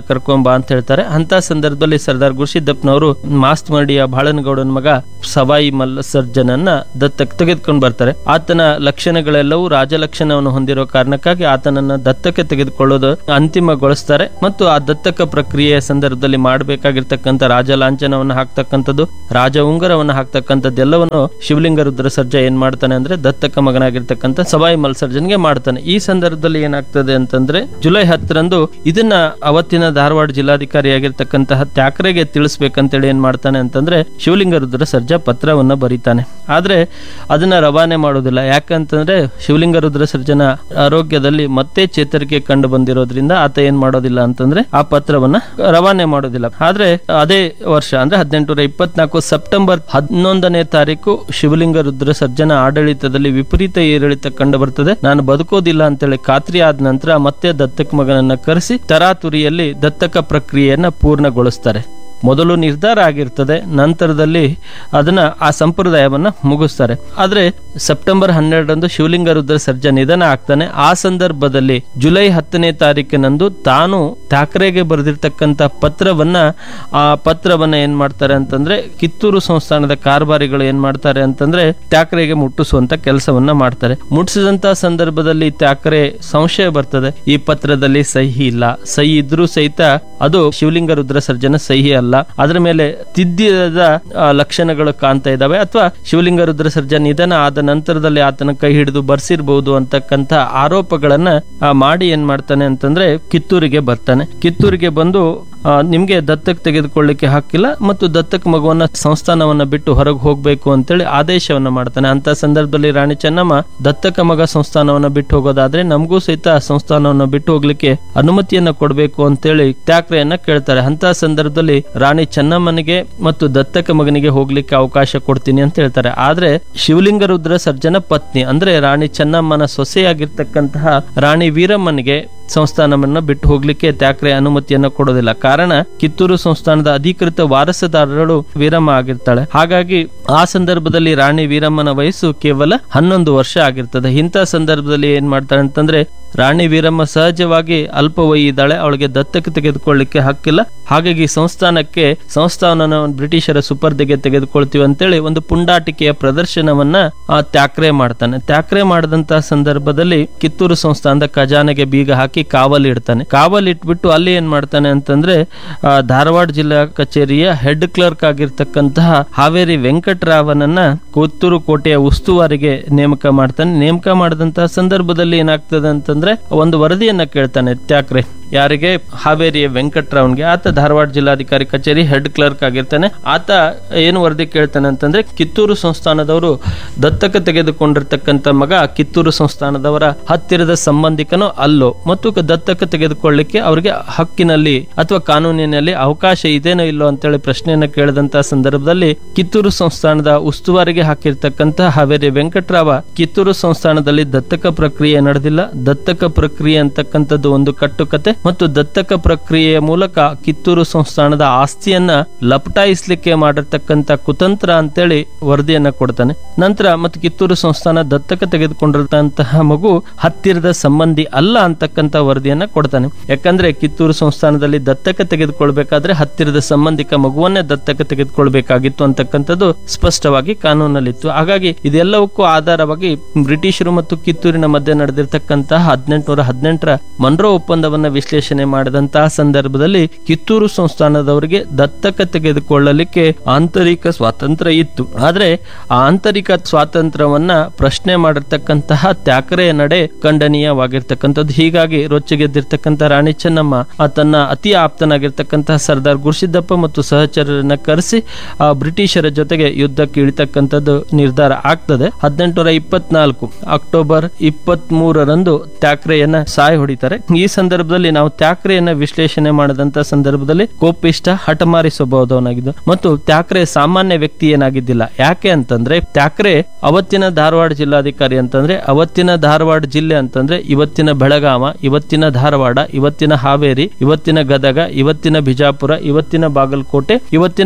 ಬಾ ಅಂತ ಹೇಳ್ತಾರೆ ಅಂತ ಸಂದರ್ಭದಲ್ಲಿ ಸರ್ದಾರ್ ಗುರುಸಿದ್ದಪ್ಪನವರು ಮಾಸ್ತ್ ಮರಡಿಯ ಬಾಳನಗೌಡನ ಮಗ ಸವಾಯಿ ಮಲ್ಲ ಸರ್ಜನನ್ನ ದತ್ತಕ್ಕೆ ತೆಗೆದುಕೊಂಡು ಬರ್ತಾರೆ ಆತನ ಲಕ್ಷಣಗಳೆಲ್ಲವೂ ರಾಜಲಕ್ಷಣವನ್ನು ಹೊಂದಿರೋ ಕಾರಣಕ್ಕಾಗಿ ಆತನನ್ನ ದತ್ತಕ್ಕೆ ತೆಗೆದುಕೊಳ್ಳೋದು ಅಂತಿಮಗೊಳಿಸ್ತಾರೆ ಮತ್ತು ಆ ದತ್ತಕ ಪ್ರಕ್ರಿಯೆಯ ಸಂದರ್ಭದಲ್ಲಿ ಮಾಡಬೇಕಾಗಿರ್ತಕ್ಕಂಥ ರಾಜ ಲಾಂಛನವನ್ನು ಹಾಕ್ತಕ್ಕಂಥದ್ದು ರಾಜ ಉಂಗರವನ್ನು ಹಾಕ್ತಕ್ಕಂಥದ್ದೆಲ್ಲವನ್ನು ಶಿವಲಿಂಗ ರುದ್ರ ಸರ್ಜ ಏನ್ ಮಾಡ್ತಾನೆ ಅಂದ್ರೆ ದತ್ತಕ ಮಗನಾಗಿರ್ತಕ್ಕಂಥ ಸವಾಯಿ ಮಲ್ಸರ್ಜನ್ಗೆ ಮಾಡ್ತಾನೆ ಈ ಸಂದರ್ಭದಲ್ಲಿ ಏನಾಗ್ತದೆ ಅಂತಂದ್ರೆ ಜುಲೈ ಹತ್ತರಂದು ಇದನ್ನ ಅವತ್ತಿನ ಧಾರವಾಡ ಜಿಲ್ಲಾಧಿಕಾರಿಯಾಗಿರ್ತಕ್ಕಂತಹ ತ್ಯಾಕ್ರೆಗೆ ತಿಳಿಸ್ಬೇಕಂತೇಳಿ ಏನ್ ಮಾಡ್ತಾನೆ ಅಂತಂದ್ರೆ ಶಿವಲಿಂಗ ರುದ್ರ ಸರ್ಜಾ ಪತ್ರವನ್ನ ಬರೀತಾನೆ ಆದ್ರೆ ಅದನ್ನ ರವಾನೆ ಮಾಡೋದಿಲ್ಲ ಯಾಕಂತಂದ್ರೆ ಶಿವಲಿಂಗ ರುದ್ರ ಸರ್ಜನ ಆರೋಗ್ಯದಲ್ಲಿ ಮತ್ತೆ ಚೇತರಿಕೆ ಕಂಡು ಬಂದಿರೋದ್ರಿಂದ ಆತ ಏನ್ ಮಾಡೋದಿಲ್ಲ ಅಂತಂದ್ರೆ ಆ ಪತ್ರವನ್ನ ರವಾನೆ ಮಾಡೋದಿಲ್ಲ ಆದ್ರೆ ಅದೇ ವರ್ಷ ಅಂದ್ರೆ ಹದಿನೆಂಟುನೂರ ಇಪ್ಪತ್ನಾಲ್ಕು ಸೆಪ್ಟೆಂಬರ್ ಹನ್ನೊಂದನೇ ತಾರೀಕು ಶಿವಲಿಂಗ ರುದ್ರ ಸರ್ಜನ ಆಡಳಿತದಲ್ಲಿ ವಿಪರೀತ ಏರಿಳಿತ ಕಂಡು ಬರ್ತದೆ ನಾನು ಬದುಕೋದಿಲ್ಲ ಅಂತೇಳಿ ಖಾತ್ರಿ ಆದ ನಂತರ ಮತ್ತೆ ದತ್ತಕ ಮಗನನ್ನ ಕರೆಸಿ ತರಾತುರಿಯಲ್ಲಿ ದತ್ತಕ ಪ್ರಕ್ರಿಯೆಯನ್ನ ಪೂರ್ಣಗೊಳಿಸ್ತಾರೆ ಮೊದಲು ನಿರ್ಧಾರ ಆಗಿರ್ತದೆ ನಂತರದಲ್ಲಿ ಅದನ್ನ ಆ ಸಂಪ್ರದಾಯವನ್ನ ಮುಗಿಸ್ತಾರೆ ಆದ್ರೆ ಸೆಪ್ಟೆಂಬರ್ ಹನ್ನೆರಡರಂದು ಶಿವಲಿಂಗ ರುದ್ರ ಸರ್ಜಾ ನಿಧನ ಆಗ್ತಾನೆ ಆ ಸಂದರ್ಭದಲ್ಲಿ ಜುಲೈ ಹತ್ತನೇ ತಾರೀಕಿನಂದು ತಾನು ಠಾಕ್ರೆಗೆ ಬರೆದಿರ್ತಕ್ಕಂಥ ಪತ್ರವನ್ನ ಆ ಪತ್ರವನ್ನ ಏನ್ ಮಾಡ್ತಾರೆ ಅಂತಂದ್ರೆ ಕಿತ್ತೂರು ಸಂಸ್ಥಾನದ ಕಾರ್ಬಾರಿಗಳು ಏನ್ ಮಾಡ್ತಾರೆ ಅಂತಂದ್ರೆ ಠಾಕ್ರೆಗೆ ಮುಟ್ಟಿಸುವಂತ ಕೆಲಸವನ್ನ ಮಾಡ್ತಾರೆ ಮುಟ್ಟಿಸಿದಂತ ಸಂದರ್ಭದಲ್ಲಿ ಠಾಕ್ರೆ ಸಂಶಯ ಬರ್ತದೆ ಈ ಪತ್ರದಲ್ಲಿ ಸಹಿ ಇಲ್ಲ ಸಹಿ ಇದ್ರೂ ಸಹಿತ ಅದು ಶಿವಲಿಂಗ ರುದ್ರ ಸರ್ಜನ ಸಹಿ ಅಲ್ಲ ಅದರ ಮೇಲೆ ತಿದ್ದಿದ ಆ, ಲಕ್ಷಣಗಳು ಕಾಣ್ತಾ ಇದಾವೆ ಅಥವಾ ಶಿವಲಿಂಗ ರುದ್ರ ಸರ್ಜನ್ ನಿಧನ ಆದ ನಂತರದಲ್ಲಿ ಆತನ ಕೈ ಹಿಡಿದು ಬರ್ಸಿರ್ಬಹುದು ಅಂತಕ್ಕಂಥ ಆರೋಪಗಳನ್ನ ಆ, ಮಾಡಿ ಏನ್ ಮಾಡ್ತಾನೆ ಅಂತಂದ್ರೆ ಕಿತ್ತೂರಿಗೆ ಬರ್ತಾನೆ ಕಿತ್ತೂರಿಗೆ ಬಂದು ಆ, ನಿಮ್ಗೆ ದತ್ತಕ್ ತೆಗೆದುಕೊಳ್ಳಿಕ್ಕೆ ಹಾಕಿಲ್ಲ ಮತ್ತು ದತ್ತಕ್ ಮಗುವನ್ನ ಸಂಸ್ಥಾನವನ್ನ ಬಿಟ್ಟು ಹೊರಗೆ ಹೋಗ್ಬೇಕು ಅಂತೇಳಿ ಆದೇಶವನ್ನ ಮಾಡ್ತಾನೆ ಅಂತ ಸಂದರ್ಭದಲ್ಲಿ ರಾಣಿ ಚೆನ್ನಮ್ಮ ದತ್ತಕ ಮಗ ಸಂಸ್ಥಾನವನ್ನ ಬಿಟ್ಟು ಹೋಗೋದಾದ್ರೆ ನಮಗೂ ಸಹಿತ ಸಂಸ್ಥಾನವನ್ನ ಬಿಟ್ಟು ಹೋಗ್ಲಿಕ್ಕೆ ಅನುಮತಿಯನ್ನ ಕೊಡಬೇಕು ಅಂತೇಳಿ ತ್ಯಾಕ್ರೆಯನ್ನ ಕೇಳ್ತಾರೆ ಅಂತ ಸಂದರ್ಭದಲ್ಲಿ ರಾಣಿ ಚೆನ್ನಮ್ಮನಿಗೆ ಮತ್ತು ದತ್ತಕ ಮಗನಿಗೆ ಹೋಗ್ಲಿಕ್ಕೆ ಅವಕಾಶ ಕೊಡ್ತೀನಿ ಅಂತ ಹೇಳ್ತಾರೆ ಆದ್ರೆ ಶಿವಲಿಂಗ ರುದ್ರ ಸರ್ಜನ ಪತ್ನಿ ಅಂದ್ರೆ ರಾಣಿ ಚೆನ್ನಮ್ಮನ ಸೊಸೆಯಾಗಿರ್ತಕ್ಕಂತಹ ರಾಣಿ ವೀರಮ್ಮನಿಗೆ ಸಂಸ್ಥಾನವನ್ನ ಬಿಟ್ಟು ಹೋಗ್ಲಿಕ್ಕೆ ತ್ಯಾಕ್ರೆ ಅನುಮತಿಯನ್ನ ಕೊಡೋದಿಲ್ಲ ಕಾರಣ ಕಿತ್ತೂರು ಸಂಸ್ಥಾನದ ಅಧಿಕೃತ ವಾರಸುದಾರರು ವೀರಮ್ಮ ಆಗಿರ್ತಾಳೆ ಹಾಗಾಗಿ ಆ ಸಂದರ್ಭದಲ್ಲಿ ರಾಣಿ ವೀರಮ್ಮನ ವಯಸ್ಸು ಕೇವಲ ಹನ್ನೊಂದು ವರ್ಷ ಆಗಿರ್ತದೆ ಇಂಥ ಸಂದರ್ಭದಲ್ಲಿ ಏನ್ ಮಾಡ್ತಾಳೆ ಅಂತಂದ್ರೆ ರಾಣಿ ವೀರಮ್ಮ ಸಹಜವಾಗಿ ಅಲ್ಪವಯಿ ಇದ್ದಾಳೆ ಅವಳಿಗೆ ದತ್ತಕ್ಕೆ ತೆಗೆದುಕೊಳ್ಳಿಕ್ಕೆ ಹಕ್ಕಿಲ್ಲ ಹಾಗಾಗಿ ಸಂಸ್ಥಾನಕ್ಕೆ ಸಂಸ್ಥಾನನ ಬ್ರಿಟಿಷರ ಸುಪರ್ದಿಗೆ ತೆಗೆದುಕೊಳ್ತೀವಿ ಅಂತೇಳಿ ಒಂದು ಪುಂಡಾಟಿಕೆಯ ಪ್ರದರ್ಶನವನ್ನ ಆ ತ್ಯಾಕ್ರೆ ಮಾಡ್ತಾನೆ ತ್ಯಾಕ್ರೆ ಮಾಡಿದಂತ ಸಂದರ್ಭದಲ್ಲಿ ಕಿತ್ತೂರು ಸಂಸ್ಥಾನದ ಖಜಾನೆಗೆ ಬೀಗ ಹಾಕಿ ಕಾವಲಿಡ್ತಾನೆ ಕಾವಲಿಟ್ಬಿಟ್ಟು ಅಲ್ಲಿ ಏನ್ ಮಾಡ್ತಾನೆ ಅಂತಂದ್ರೆ ಆ, ಧಾರವಾಡ ಜಿಲ್ಲಾ ಕಚೇರಿಯ ಹೆಡ್ ಕ್ಲರ್ಕ್ ಆಗಿರ್ತಕ್ಕಂತಹ ಹಾವೇರಿ ವೆಂಕಟರಾವನನ್ನ ಕಿತ್ತೂರು ಕೋಟೆಯ ಉಸ್ತುವಾರಿಗೆ ನೇಮಕ ಮಾಡ್ತಾನೆ ನೇಮಕ ಮಾಡಿದಂತಹ ಸಂದರ್ಭದಲ್ಲಿ ಏನಾಗ್ತದೆ ಅಂತಂದ್ರೆ ಒಂದು ವರದಿಯನ್ನ ಕೇಳ್ತಾನೆ ತ್ಯಾಕ್ರೆ ಯಾರಿಗೆ ಹಾವೇರಿಯ ವೆಂಕಟರಾವ್ಗೆ ಆತ ಧಾರವಾಡ ಜಿಲ್ಲಾಧಿಕಾರಿ ಕಚೇರಿ ಹೆಡ್ ಕ್ಲರ್ಕ್ ಆಗಿರ್ತಾನೆ ಆತ ಏನು ವರದಿ ಕೇಳ್ತಾನೆ ಅಂತಂದ್ರೆ ಕಿತ್ತೂರು ಸಂಸ್ಥಾನದವರು ದತ್ತಕ ತೆಗೆದುಕೊಂಡಿರ್ತಕ್ಕಂಥ ಮಗ ಕಿತ್ತೂರು ಸಂಸ್ಥಾನದವರ ಹತ್ತಿರದ ಸಂಬಂಧಿಕನೋ ಅಲ್ಲೋ ಮತ್ತು ಕ- ದತ್ತಕ ತೆಗೆದುಕೊಳ್ಳಿಕ್ಕೆ ಅವರಿಗೆ ಹಕ್ಕಿನಲ್ಲಿ ಅಥವಾ ಕಾನೂನಿನಲ್ಲಿ ಅವಕಾಶ ಇದೇನೋ ಇಲ್ಲೋ ಅಂತೇಳಿ ಪ್ರಶ್ನೆಯನ್ನ ಕೇಳಿದಂತ ಸಂದರ್ಭದಲ್ಲಿ ಕಿತ್ತೂರು ಸಂಸ್ಥಾನದ ಉಸ್ತುವಾರಿಗೆ ಹಾಕಿರ್ತಕ್ಕಂಥ ಹಾವೇರಿ ವೆಂಕಟರಾವ ಕಿತ್ತೂರು ಸಂಸ್ಥಾನದಲ್ಲಿ ದತ್ತಕ ಪ್ರಕ್ರಿಯೆ ನಡೆದಿಲ್ಲ ದತ್ತಕ ಪ್ರಕ್ರಿಯೆ ಅಂತಕ್ಕಂಥದ್ದು ಒಂದು ಕಟ್ಟುಕತೆ ಮತ್ತು ದತ್ತಕ ಪ್ರಕ್ರಿಯೆಯ ಮೂಲಕ ಕಿತ್ತೂರು ಸಂಸ್ಥಾನದ ಆಸ್ತಿಯನ್ನ ಲಪಟಾಯಿಸ್ಲಿಕ್ಕೆ ಮಾಡಿರ್ತಕ್ಕಂಥ ಕುತಂತ್ರ ಅಂತೇಳಿ ವರದಿಯನ್ನ ಕೊಡ್ತಾನೆ ನಂತರ ಮತ್ತು ಕಿತ್ತೂರು ಸಂಸ್ಥಾನ ದತ್ತಕ ತೆಗೆದುಕೊಂಡಿರ್ತಂತಹ ಮಗು ಹತ್ತಿರದ ಸಂಬಂಧಿ ಅಲ್ಲ ಅಂತಕ್ಕಂಥ ವರದಿಯನ್ನ ಕೊಡ್ತಾನೆ ಯಾಕಂದ್ರೆ ಕಿತ್ತೂರು ಸಂಸ್ಥಾನದಲ್ಲಿ ದತ್ತಕ ತೆಗೆದುಕೊಳ್ಬೇಕಾದ್ರೆ ಹತ್ತಿರದ ಸಂಬಂಧಿಕ ಮಗುವನ್ನೇ ದತ್ತಕ ತೆಗೆದುಕೊಳ್ಬೇಕಾಗಿತ್ತು ಅಂತಕ್ಕಂಥದ್ದು ಸ್ಪಷ್ಟವಾಗಿ ಕಾನೂನಲ್ಲಿತ್ತು ಹಾಗಾಗಿ ಇದೆಲ್ಲವಕ್ಕೂ ಆಧಾರವಾಗಿ ಬ್ರಿಟಿಷರು ಮತ್ತು ಕಿತ್ತೂರಿನ ಮಧ್ಯೆ ನಡೆದಿರ್ತಕ್ಕಂತಹ ಹದಿನೆಂಟುನೂರ ಹದಿನೆಂಟರ ಮನ್ರೋ ಒಪ್ಪಂದವನ್ನ ವಿಶ್ಲೇಷಣೆ ಮಾಡಿದಂತಹ ಸಂದರ್ಭದಲ್ಲಿ ಕಿತ್ತೂರು ಸಂಸ್ಥಾನದವರಿಗೆ ದತ್ತಕ ತೆಗೆದುಕೊಳ್ಳಲಿಕ್ಕೆ ಆಂತರಿಕ ಸ್ವಾತಂತ್ರ್ಯ ಇತ್ತು ಆದ್ರೆ ಆ ಆಂತರಿಕ ಸ್ವಾತಂತ್ರ್ಯವನ್ನ ಪ್ರಶ್ನೆ ಮಾಡಿರ್ತಕ್ಕಂತಹ ತ್ಯಾಕರೆಯ ನಡೆ ಖಂಡನೀಯವಾಗಿರ್ತಕ್ಕಂಥದ್ದು ಹೀಗಾಗಿ ರೊಚ್ಚಿಗೆದ್ದಿರ್ತಕ್ಕಂಥ ರಾಣಿ ಚೆನ್ನಮ್ಮ ಆ ತನ್ನ ಅತಿ ಆಪ್ತನಾಗಿರ್ತಕ್ಕಂತಹ ಸರ್ದಾರ್ ಗುರುಸಿದ್ದಪ್ಪ ಮತ್ತು ಸಹಚರರನ್ನ ಕರೆಸಿ ಆ ಬ್ರಿಟಿಷರ ಜೊತೆಗೆ ಯುದ್ಧಕ್ಕೆ ಇಳಿತಕ್ಕಂಥದ್ದು ನಿರ್ಧಾರ ಆಗ್ತದೆ ಹದಿನೆಂಟುನೂರ ಇಪ್ಪತ್ನಾಲ್ಕು ಅಕ್ಟೋಬರ್ ಇಪ್ಪತ್ತ್ ಮೂರರಂದು ತ್ಯಾಕ್ರೆಯನ್ನ ಸಾಯ್ ಹೊಡಿತಾರೆ ಈ ಸಂದರ್ಭದಲ್ಲಿ ನಾವು ತ್ಯಾಕ್ರೆಯನ್ನ ವಿಶ್ಲೇಷಣೆ ಮಾಡಿದಂತ ಸಂದರ್ಭದಲ್ಲಿ ಕೋಪಿಷ್ಟ ಹಠಮಾರಿ ಸ್ವಭಾವದವನಾಗಿದ್ದು ಮತ್ತು ತ್ಯಾಕ್ರೆ ಸಾಮಾನ್ಯ ವ್ಯಕ್ತಿ ಏನಾಗಿದ್ದಿಲ್ಲ ಯಾಕೆ ಅಂತಂದ್ರೆ ತ್ಯಾಕ್ರೆ ಅವತ್ತಿನ ಧಾರವಾಡ ಜಿಲ್ಲಾಧಿಕಾರಿ ಅಂತಂದ್ರೆ ಅವತ್ತಿನ ಧಾರವಾಡ ಜಿಲ್ಲೆ ಅಂತಂದ್ರೆ ಇವತ್ತಿನ ಬೆಳಗಾವ ಇವತ್ತಿನ ಧಾರವಾಡ ಇವತ್ತಿನ ಹಾವೇರಿ ಇವತ್ತಿನ ಗದಗ ಇವತ್ತಿನ ಬಿಜಾಪುರ ಇವತ್ತಿನ ಬಾಗಲಕೋಟೆ ಇವತ್ತಿನ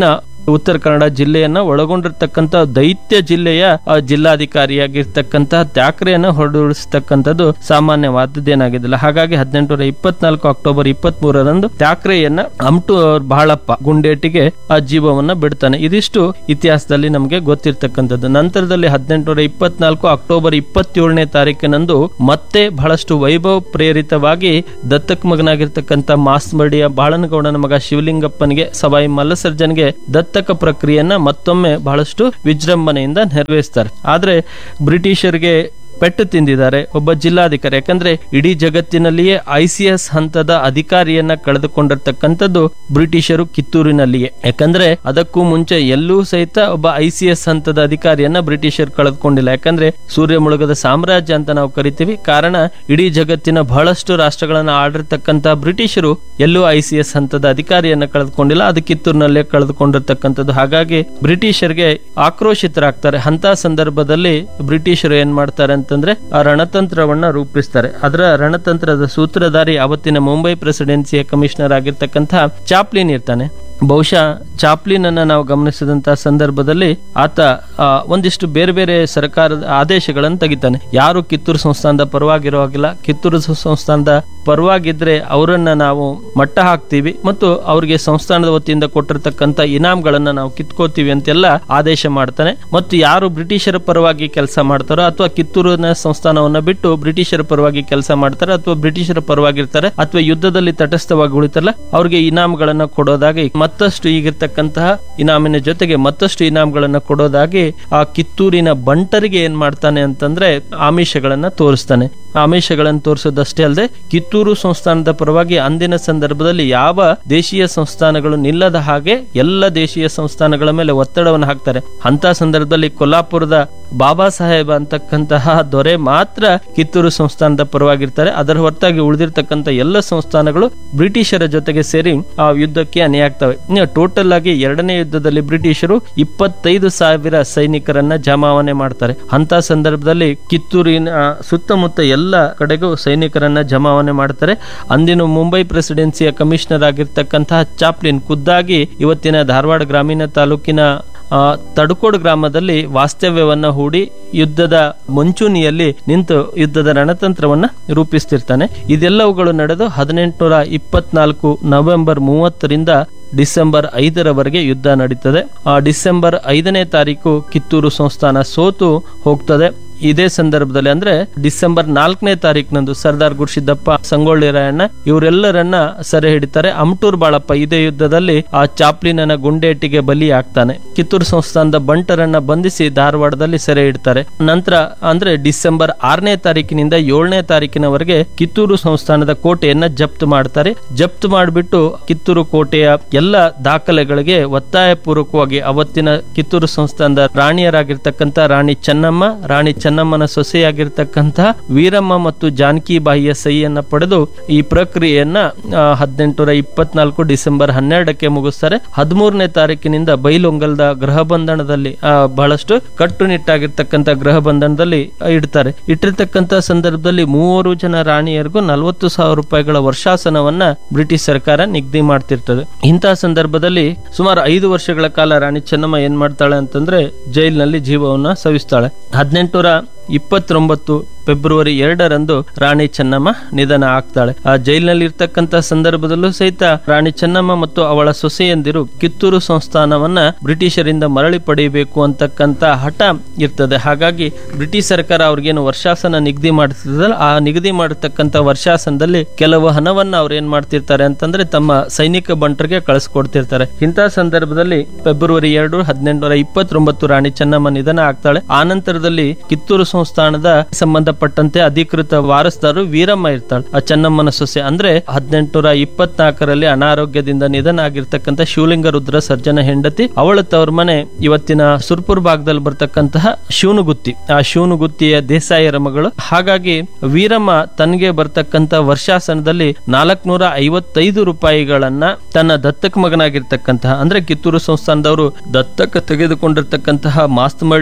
ಉತ್ತರ ಕನ್ನಡ ಜಿಲ್ಲೆಯನ್ನ ಒಳಗೊಂಡಿರ್ತಕ್ಕಂಥ ದೈತ್ಯ ಜಿಲ್ಲೆಯ ಆ, ಜಿಲ್ಲಾಧಿಕಾರಿಯಾಗಿರ್ತಕ್ಕಂಥ ತ್ಯಾಕ್ರೆಯನ್ನ ಹೊರಡಿಸ್ತಕ್ಕಂಥದ್ದು ಸಾಮಾನ್ಯವಾದದ್ದೇನಾಗಿದ್ದಿಲ್ಲ ಹಾಗಾಗಿ ಹದಿನೆಂಟುನೂರ ಇಪ್ಪತ್ನಾಲ್ಕು ಅಕ್ಟೋಬರ್ ಇಪ್ಪತ್ತ್ ಮೂರರಂದು ತ್ಯಾಕ್ರೆಯನ್ನ ಅಮ್ಟು ಬಹಳಪ್ಪ ಗುಂಡೇಟಿಗೆ ಆ ಜೀವವನ್ನ ಬಿಡ್ತಾನೆ ಇದಿಷ್ಟು ಇತಿಹಾಸದಲ್ಲಿ ನಮಗೆ ಗೊತ್ತಿರ್ತಕ್ಕಂಥದ್ದು ನಂತರದಲ್ಲಿ ಹದಿನೆಂಟುನೂರ ಇಪ್ಪತ್ನಾಲ್ಕು ಅಕ್ಟೋಬರ್ ಇಪ್ಪತ್ತೇಳನೇ ತಾರೀಕಿನಂದು ಮತ್ತೆ ಬಹಳಷ್ಟು ವೈಭವ ಪ್ರೇರಿತವಾಗಿ ದತ್ತಕ್ ಮಗನಾಗಿರ್ತಕ್ಕಂಥ ಮಾಸ್ಮಡಿಯ ಬಾಳನಗೌಡನ ಮಗ ಶಿವಲಿಂಗಪ್ಪನಿಗೆ ಸವಾಯಿ ಮಲ್ಲಸರ್ಜನ್ಗೆ ದತ್ತಕ ಪ್ರಕ್ರಿಯೆಯನ್ನ ಮತ್ತೊಮ್ಮೆ ಬಹಳಷ್ಟು ವಿಜೃಂಭಣೆಯಿಂದ ನೆರವೇರಿಸ್ತಾರೆ ಆದ್ರೆ ಬ್ರಿಟಿಷರಿಗೆ ಪೆಟ್ಟು ತಿಂದಿದ್ದಾರೆ ಒಬ್ಬ ಜಿಲ್ಲಾಧಿಕಾರಿ ಯಾಕಂದ್ರೆ ಇಡೀ ಜಗತ್ತಿನಲ್ಲಿಯೇ ಐ ಸಿ ಎಸ್ ಹಂತದ ಅಧಿಕಾರಿಯನ್ನ ಕಳೆದುಕೊಂಡಿರ್ತಕ್ಕಂಥದ್ದು ಬ್ರಿಟಿಷರು ಕಿತ್ತೂರಿನಲ್ಲಿಯೇ ಯಾಕಂದ್ರೆ ಅದಕ್ಕೂ ಮುಂಚೆ ಎಲ್ಲೂ ಸಹಿತ ಒಬ್ಬ ಐ ಸಿ ಎಸ್ ಹಂತದ ಅಧಿಕಾರಿಯನ್ನ ಬ್ರಿಟಿಷರು ಕಳೆದುಕೊಂಡಿಲ್ಲ ಯಾಕಂದ್ರೆ ಸೂರ್ಯ ಮುಳುಗದ ಸಾಮ್ರಾಜ್ಯ ಅಂತ ನಾವು ಕರಿತೀವಿ ಕಾರಣ ಇಡೀ ಜಗತ್ತಿನ ಬಹಳಷ್ಟು ರಾಷ್ಟ್ರಗಳನ್ನ ಆಡಿರ್ತಕ್ಕಂಥ ಬ್ರಿಟಿಷರು ಎಲ್ಲೂ ಐ ಸಿ ಎಸ್ ಹಂತದ ಅಧಿಕಾರಿಯನ್ನ ಕಳೆದುಕೊಂಡಿಲ್ಲ ಅದು ಕಿತ್ತೂರಿನಲ್ಲೇ ಕಳೆದುಕೊಂಡಿರ್ತಕ್ಕಂಥದ್ದು ಹಾಗಾಗಿ ಬ್ರಿಟಿಷರಿಗೆ ಆಕ್ರೋಶಿತರಾಗ್ತಾರೆ ಅಂತ ಸಂದರ್ಭದಲ್ಲಿ ಬ್ರಿಟಿಷರು ಏನ್ ಮಾಡ್ತಾರೆ ಅಂತಂದ್ರೆ ಆ ರಣತಂತ್ರವನ್ನ ರೂಪಿಸ್ತಾರೆ ಅದರ ರಣತಂತ್ರದ ಸೂತ್ರಧಾರಿ ಅವತ್ತಿನ ಮುಂಬೈ ಪ್ರೆಸಿಡೆನ್ಸಿಯ ಕಮಿಷನರ್ ಆಗಿರ್ತಕ್ಕಂಥ ಚಾಪ್ಲಿನ್ ಇರ್ತಾನೆ ಬಹುಶಃ ಚಾಪ್ಲಿನ್ ಅನ್ನ ನಾವು ಗಮನಿಸಿದಂತಹ ಸಂದರ್ಭದಲ್ಲಿ ಆತ ಆ, ಒಂದಿಷ್ಟು ಬೇರೆ ಬೇರೆ ಸರ್ಕಾರದ ಆದೇಶಗಳನ್ನು ತೆಗಿತಾನೆ ಯಾರು ಕಿತ್ತೂರು ಸಂಸ್ಥಾನದ ಪರವಾಗಿರೋ ಹಾಗಿಲ್ಲ ಕಿತ್ತೂರು ಸ- ಸಂಸ್ಥಾನದ ಪರವಾಗಿದ್ರೆ ಅವರನ್ನ ನಾವು ಮಟ್ಟ ಹಾಕ್ತೀವಿ ಮತ್ತು ಅವರಿಗೆ ಸಂಸ್ಥಾನದ ವತಿಯಿಂದ ಕೊಟ್ಟಿರ್ತಕ್ಕಂಥ ಇನಾಮ್ಗಳನ್ನ ನಾವು ಕಿತ್ಕೋತೀವಿ ಅಂತೆಲ್ಲ ಆದೇಶ ಮಾಡ್ತಾನೆ ಮತ್ತು ಯಾರು ಬ್ರಿಟಿಷರ ಪರವಾಗಿ ಕೆಲಸ ಮಾಡ್ತಾರೋ ಅಥವಾ ಕಿತ್ತೂರಿನ ಸಂಸ್ಥಾನವನ್ನ ಬಿಟ್ಟು ಬ್ರಿಟಿಷರ ಪರವಾಗಿ ಕೆಲಸ ಮಾಡ್ತಾರೆ ಅಥವಾ ಬ್ರಿಟಿಷರ ಪರವಾಗಿರ್ತಾರೆ ಅಥವಾ ಯುದ್ಧದಲ್ಲಿ ತಟಸ್ಥವಾಗಿ ಉಳಿತಾರಲ್ಲ ಅವ್ರಿಗೆ ಇನಾಮ್ಗಳನ್ನ ಕೊಡೋದಾಗಿ ಮತ್ತಷ್ಟು ಈಗಿರ್ತಕ್ಕಂತಹ ಇನಾಮಿನ ಜೊತೆಗೆ ಮತ್ತಷ್ಟು ಇನಾಮ್ಗಳನ್ನ ಕೊಡೋದಾಗಿ ಆ ಕಿತ್ತೂರಿನ ಬಂಟರಿಗೆ ಏನ್ ಮಾಡ್ತಾನೆ ಅಂತಂದ್ರೆ ಆಮಿಷಗಳನ್ನ ತೋರಿಸ್ತಾನೆ ಆಮಿಷಗಳನ್ನು ತೋರಿಸೋದಷ್ಟೇ ಅಲ್ಲದೆ ಕಿತ್ತೂರು ಸಂಸ್ಥಾನದ ಪರವಾಗಿ ಅಂದಿನ ಸಂದರ್ಭದಲ್ಲಿ ಯಾವ ದೇಶೀಯ ಸಂಸ್ಥಾನಗಳು ನಿಲ್ಲದ ಹಾಗೆ ಎಲ್ಲ ದೇಶೀಯ ಸಂಸ್ಥಾನಗಳ ಮೇಲೆ ಒತ್ತಡವನ್ನು ಹಾಕ್ತಾರೆ ಅಂತ ಸಂದರ್ಭದಲ್ಲಿ ಕೊಲ್ಲಾಪುರದ ಬಾಬಾ ಸಾಹೇಬ್ ಅಂತಕ್ಕಂತಹ ದೊರೆ ಮಾತ್ರ ಕಿತ್ತೂರು ಸಂಸ್ಥಾನದ ಪರವಾಗಿರ್ತಾರೆ ಅದರ ಹೊರತಾಗಿ ಉಳಿದಿರ್ತಕ್ಕಂಥ ಎಲ್ಲ ಸಂಸ್ಥಾನಗಳು ಬ್ರಿಟಿಷರ ಜೊತೆಗೆ ಸೇರಿ ಆ ಯುದ್ಧಕ್ಕೆ ಅಣಿಯಾಗ್ತವೆ ಇನ್ನು ಟೋಟಲ್ ಆಗಿ ಎರಡನೇ ಯುದ್ಧದಲ್ಲಿ ಬ್ರಿಟಿಷರು ಇಪ್ಪತ್ತೈದು ಸಾವಿರ ಸೈನಿಕರನ್ನ ಜಮಾವಣೆ ಮಾಡ್ತಾರೆ ಅಂತ ಸಂದರ್ಭದಲ್ಲಿ ಕಿತ್ತೂರಿನ ಆ, ಸುತ್ತಮುತ್ತ ಎಲ್ಲ ಕಡೆಗೂ ಸೈನಿಕರನ್ನ ಜಮಾವಣೆ ಮಾಡ್ತಾರೆ ಅಂದಿನ ಮುಂಬೈ ಪ್ರೆಸಿಡೆನ್ಸಿಯ ಕಮಿಷನರ್ ಆಗಿರ್ತಕ್ಕಂತಹ ಚಾಪ್ಲಿನ್ ಖುದ್ದಾಗಿ ಇವತ್ತಿನ ಧಾರವಾಡ ಗ್ರಾಮೀಣ ತಾಲೂಕಿನ ಆ, ತಡಕೋಡು ಗ್ರಾಮದಲ್ಲಿ ವಾಸ್ತವ್ಯವನ್ನ ಹೂಡಿ ಯುದ್ಧದ ಮುಂಚೂಣಿಯಲ್ಲಿ ನಿಂತು ಯುದ್ಧದ ರಣತಂತ್ರವನ್ನ ರೂಪಿಸ್ತಿರ್ತಾನೆ ಇದೆಲ್ಲವುಗಳು ನಡೆದು ಹದಿನೆಂಟುನೂರ ಇಪ್ಪತ್ನಾಲ್ಕು ನವೆಂಬರ್ ಮೂವತ್ತರಿಂದ ಡಿಸೆಂಬರ್ ಐದರವರೆಗೆ ಯುದ್ಧ ನಡೀತದೆ ಆ ಡಿಸೆಂಬರ್ ಐದನೇ ತಾರೀಕು ಕಿತ್ತೂರು ಸಂಸ್ಥಾನ ಸೋತು ಹೋಗ್ತದೆ ಇದೇ ಸಂದರ್ಭದಲ್ಲಿ ಅಂದ್ರೆ ಡಿಸೆಂಬರ್ ನಾಲ್ಕನೇ ತಾರೀಕಿನಂದು ಸರ್ದಾರ್ ಗುರ್ಷಿದ್ದಪ್ಪ ಸಂಗೊಳ್ಳಿ ರಾಯಣ್ಣ ಇವರೆಲ್ಲರನ್ನ ಸೆರೆ ಹಿಡಿತಾರೆ ಅಮಟೂರ್ ಬಾಳಪ್ಪ ಇದೇ ಯುದ್ಧದಲ್ಲಿ ಆ ಚಾಪ್ಲಿನನ ಗುಂಡೇಟಿಗೆ ಬಲಿ ಆಗ್ತಾನೆ ಕಿತ್ತೂರು ಸಂಸ್ಥಾನದ ಬಂಟರನ್ನ ಬಂಧಿಸಿ ಧಾರವಾಡದಲ್ಲಿ ಸೆರೆ ಇಡ್ತಾರೆ ನಂತರ ಅಂದ್ರೆ ಡಿಸೆಂಬರ್ ಆರನೇ ತಾರೀಕಿನಿಂದ ಏಳನೇ ತಾರೀಕಿನವರೆಗೆ ಕಿತ್ತೂರು ಸಂಸ್ಥಾನದ ಕೋಟೆಯನ್ನ ಜಪ್ತು ಮಾಡ್ತಾರೆ ಜಪ್ತು ಮಾಡಿಬಿಟ್ಟು ಕಿತ್ತೂರು ಕೋಟೆಯ ಎಲ್ಲ ದಾಖಲೆಗಳಿಗೆ ಒತ್ತಾಯ ಪೂರ್ವಕವಾಗಿ ಅವತ್ತಿನ ಕಿತ್ತೂರು ಸಂಸ್ಥಾನದ ರಾಣಿಯರಾಗಿರ್ತಕ್ಕಂಥ ರಾಣಿ ಚೆನ್ನಮ್ಮ ರಾಣಿ ಚೆನ್ನಮ್ಮನ ಸೊಸೆಯಾಗಿರ್ತಕ್ಕಂಥ ವೀರಮ್ಮ ಮತ್ತು ಜಾನಕಿ ಬಾಯಿಯ ಸಹಿಯನ್ನ ಪಡೆದು ಈ ಪ್ರಕ್ರಿಯೆಯನ್ನ ಹದಿನೆಂಟುನೂರ ಇಪ್ಪತ್ನಾಲ್ಕು ಡಿಸೆಂಬರ್ ಹನ್ನೆರಡಕ್ಕೆ ಮುಗಿಸ್ತಾರೆ ಹದಿಮೂರನೇ ತಾರೀಕಿನಿಂದ ಬೈಲೊಂಗಲ್ದ ಗೃಹ ಬಂಧನದಲ್ಲಿ ಆ, ಬಹಳಷ್ಟು ಕಟ್ಟುನಿಟ್ಟಾಗಿರ್ತಕ್ಕಂಥ ಗೃಹ ಬಂಧನದಲ್ಲಿ ಇಡ್ತಾರೆ ಇಟ್ಟಿರ್ತಕ್ಕಂಥ ಸಂದರ್ಭದಲ್ಲಿ ಮೂವರು ಜನ ರಾಣಿಯರಿಗೂ ನಲವತ್ತು ಸಾವಿರ ರೂಪಾಯಿಗಳ ವರ್ಷಾಸನವನ್ನ ಬ್ರಿಟಿಷ್ ಸರ್ಕಾರ ನಿಗದಿ ಮಾಡ್ತಿರ್ತದೆ ಇಂತಹ ಸಂದರ್ಭದಲ್ಲಿ ಸುಮಾರು ಐದು ವರ್ಷಗಳ ಕಾಲ ರಾಣಿ ಚೆನ್ನಮ್ಮ ಏನ್ ಮಾಡ್ತಾಳೆ ಅಂತಂದ್ರೆ ಜೈಲಿನಲ್ಲಿ ಜೀವವನ್ನ ಸವಿಸ್ತಾಳೆ ಹದಿನೆಂಟುನೂರ ಇಪ್ಪತ್ತೊಂಬತ್ತು ಫೆಬ್ರವರಿ ಎರಡರಂದು ರಾಣಿ ಚೆನ್ನಮ್ಮ ನಿಧನ ಆಗ್ತಾಳೆ ಆ ಜೈಲಿನಲ್ಲಿ ಇರ್ತಕ್ಕಂಥ ಸಂದರ್ಭದಲ್ಲೂ ಸಹಿತ ರಾಣಿ ಚೆನ್ನಮ್ಮ ಮತ್ತು ಅವಳ ಸೊಸೆಯಂದಿರು ಕಿತ್ತೂರು ಸಂಸ್ಥಾನವನ್ನ ಬ್ರಿಟಿಷರಿಂದ ಮರಳಿ ಪಡೆಯಬೇಕು ಅಂತಕ್ಕಂಥ ಹಠ ಇರ್ತದೆ ಹಾಗಾಗಿ ಬ್ರಿಟಿಷ್ ಸರ್ಕಾರ ಅವ್ರಿಗೇನು ವರ್ಷಾಸನ ನಿಗದಿ ಮಾಡ್ತಿರ್ತದಲ್ಲ ಆ ನಿಗದಿ ಮಾಡಿರ್ತಕ್ಕಂಥ ವರ್ಷಾಸನದಲ್ಲಿ ಕೆಲವು ಹಣವನ್ನ ಅವ್ರು ಏನ್ ಮಾಡ್ತಿರ್ತಾರೆ ಅಂತಂದ್ರೆ ತಮ್ಮ ಸೈನಿಕ ಬಂಟರಿಗೆ ಕಳಿಸ್ಕೊಡ್ತಿರ್ತಾರೆ ಇಂತಹ ಸಂದರ್ಭದಲ್ಲಿ ಫೆಬ್ರವರಿ ಎರಡು ಹದಿನೆಂಟುನೂರ ಇಪ್ಪತ್ತೊಂಬತ್ತು ರಾಣಿ ಚೆನ್ನಮ್ಮ ನಿಧನ ಆಗ್ತಾಳೆ ಆ ನಂತರದಲ್ಲಿ ಕಿತ್ತೂರು ಸಂಸ್ಥಾನದ ಸಂಬಂಧಪಟ್ಟಂತೆ ಅಧಿಕೃತ ವಾರಸ್ದಾರು ವೀರಮ್ಮ ಇರ್ತಾಳೆ ಆ ಚೆನ್ನಮ್ಮನ ಸೊಸೆ ಅಂದ್ರೆ ಹದಿನೆಂಟುನೂರ ಇಪ್ಪತ್ನಾಲ್ಕರಲ್ಲಿ ಅನಾರೋಗ್ಯದಿಂದ ನಿಧನ ಆಗಿರ್ತಕ್ಕಂಥ ಶಿವಲಿಂಗ ರುದ್ರ ಸರ್ಜನ ಹೆಂಡತಿ ಅವಳ ತವ್ರ ಮನೆ ಇವತ್ತಿನ ಸುರ್ಪುರ್ ಭಾಗದಲ್ಲಿ ಬರ್ತಕ್ಕಂತಹ ಶಿವನುಗುತ್ತಿ ಆ ಶಿವನುಗುತ್ತಿಯ ದೇಸಾಯರ ಮಗಳು ಹಾಗಾಗಿ ವೀರಮ್ಮ ತನಗೆ ಬರ್ತಕ್ಕಂಥ ವರ್ಷಾಸನದಲ್ಲಿ ನಾಲ್ಕನೂರ ಐವತ್ತೈದು ರೂಪಾಯಿಗಳನ್ನ ತನ್ನ ದತ್ತಕ ಮಗನಾಗಿರ್ತಕ್ಕಂತಹ ಅಂದ್ರೆ ಕಿತ್ತೂರು ಸಂಸ್ಥಾನದವರು ದತ್ತಕ ತೆಗೆದುಕೊಂಡಿರ್ತಕ್ಕಂತಹ ಮಾಸ್ತಮಡಿಯ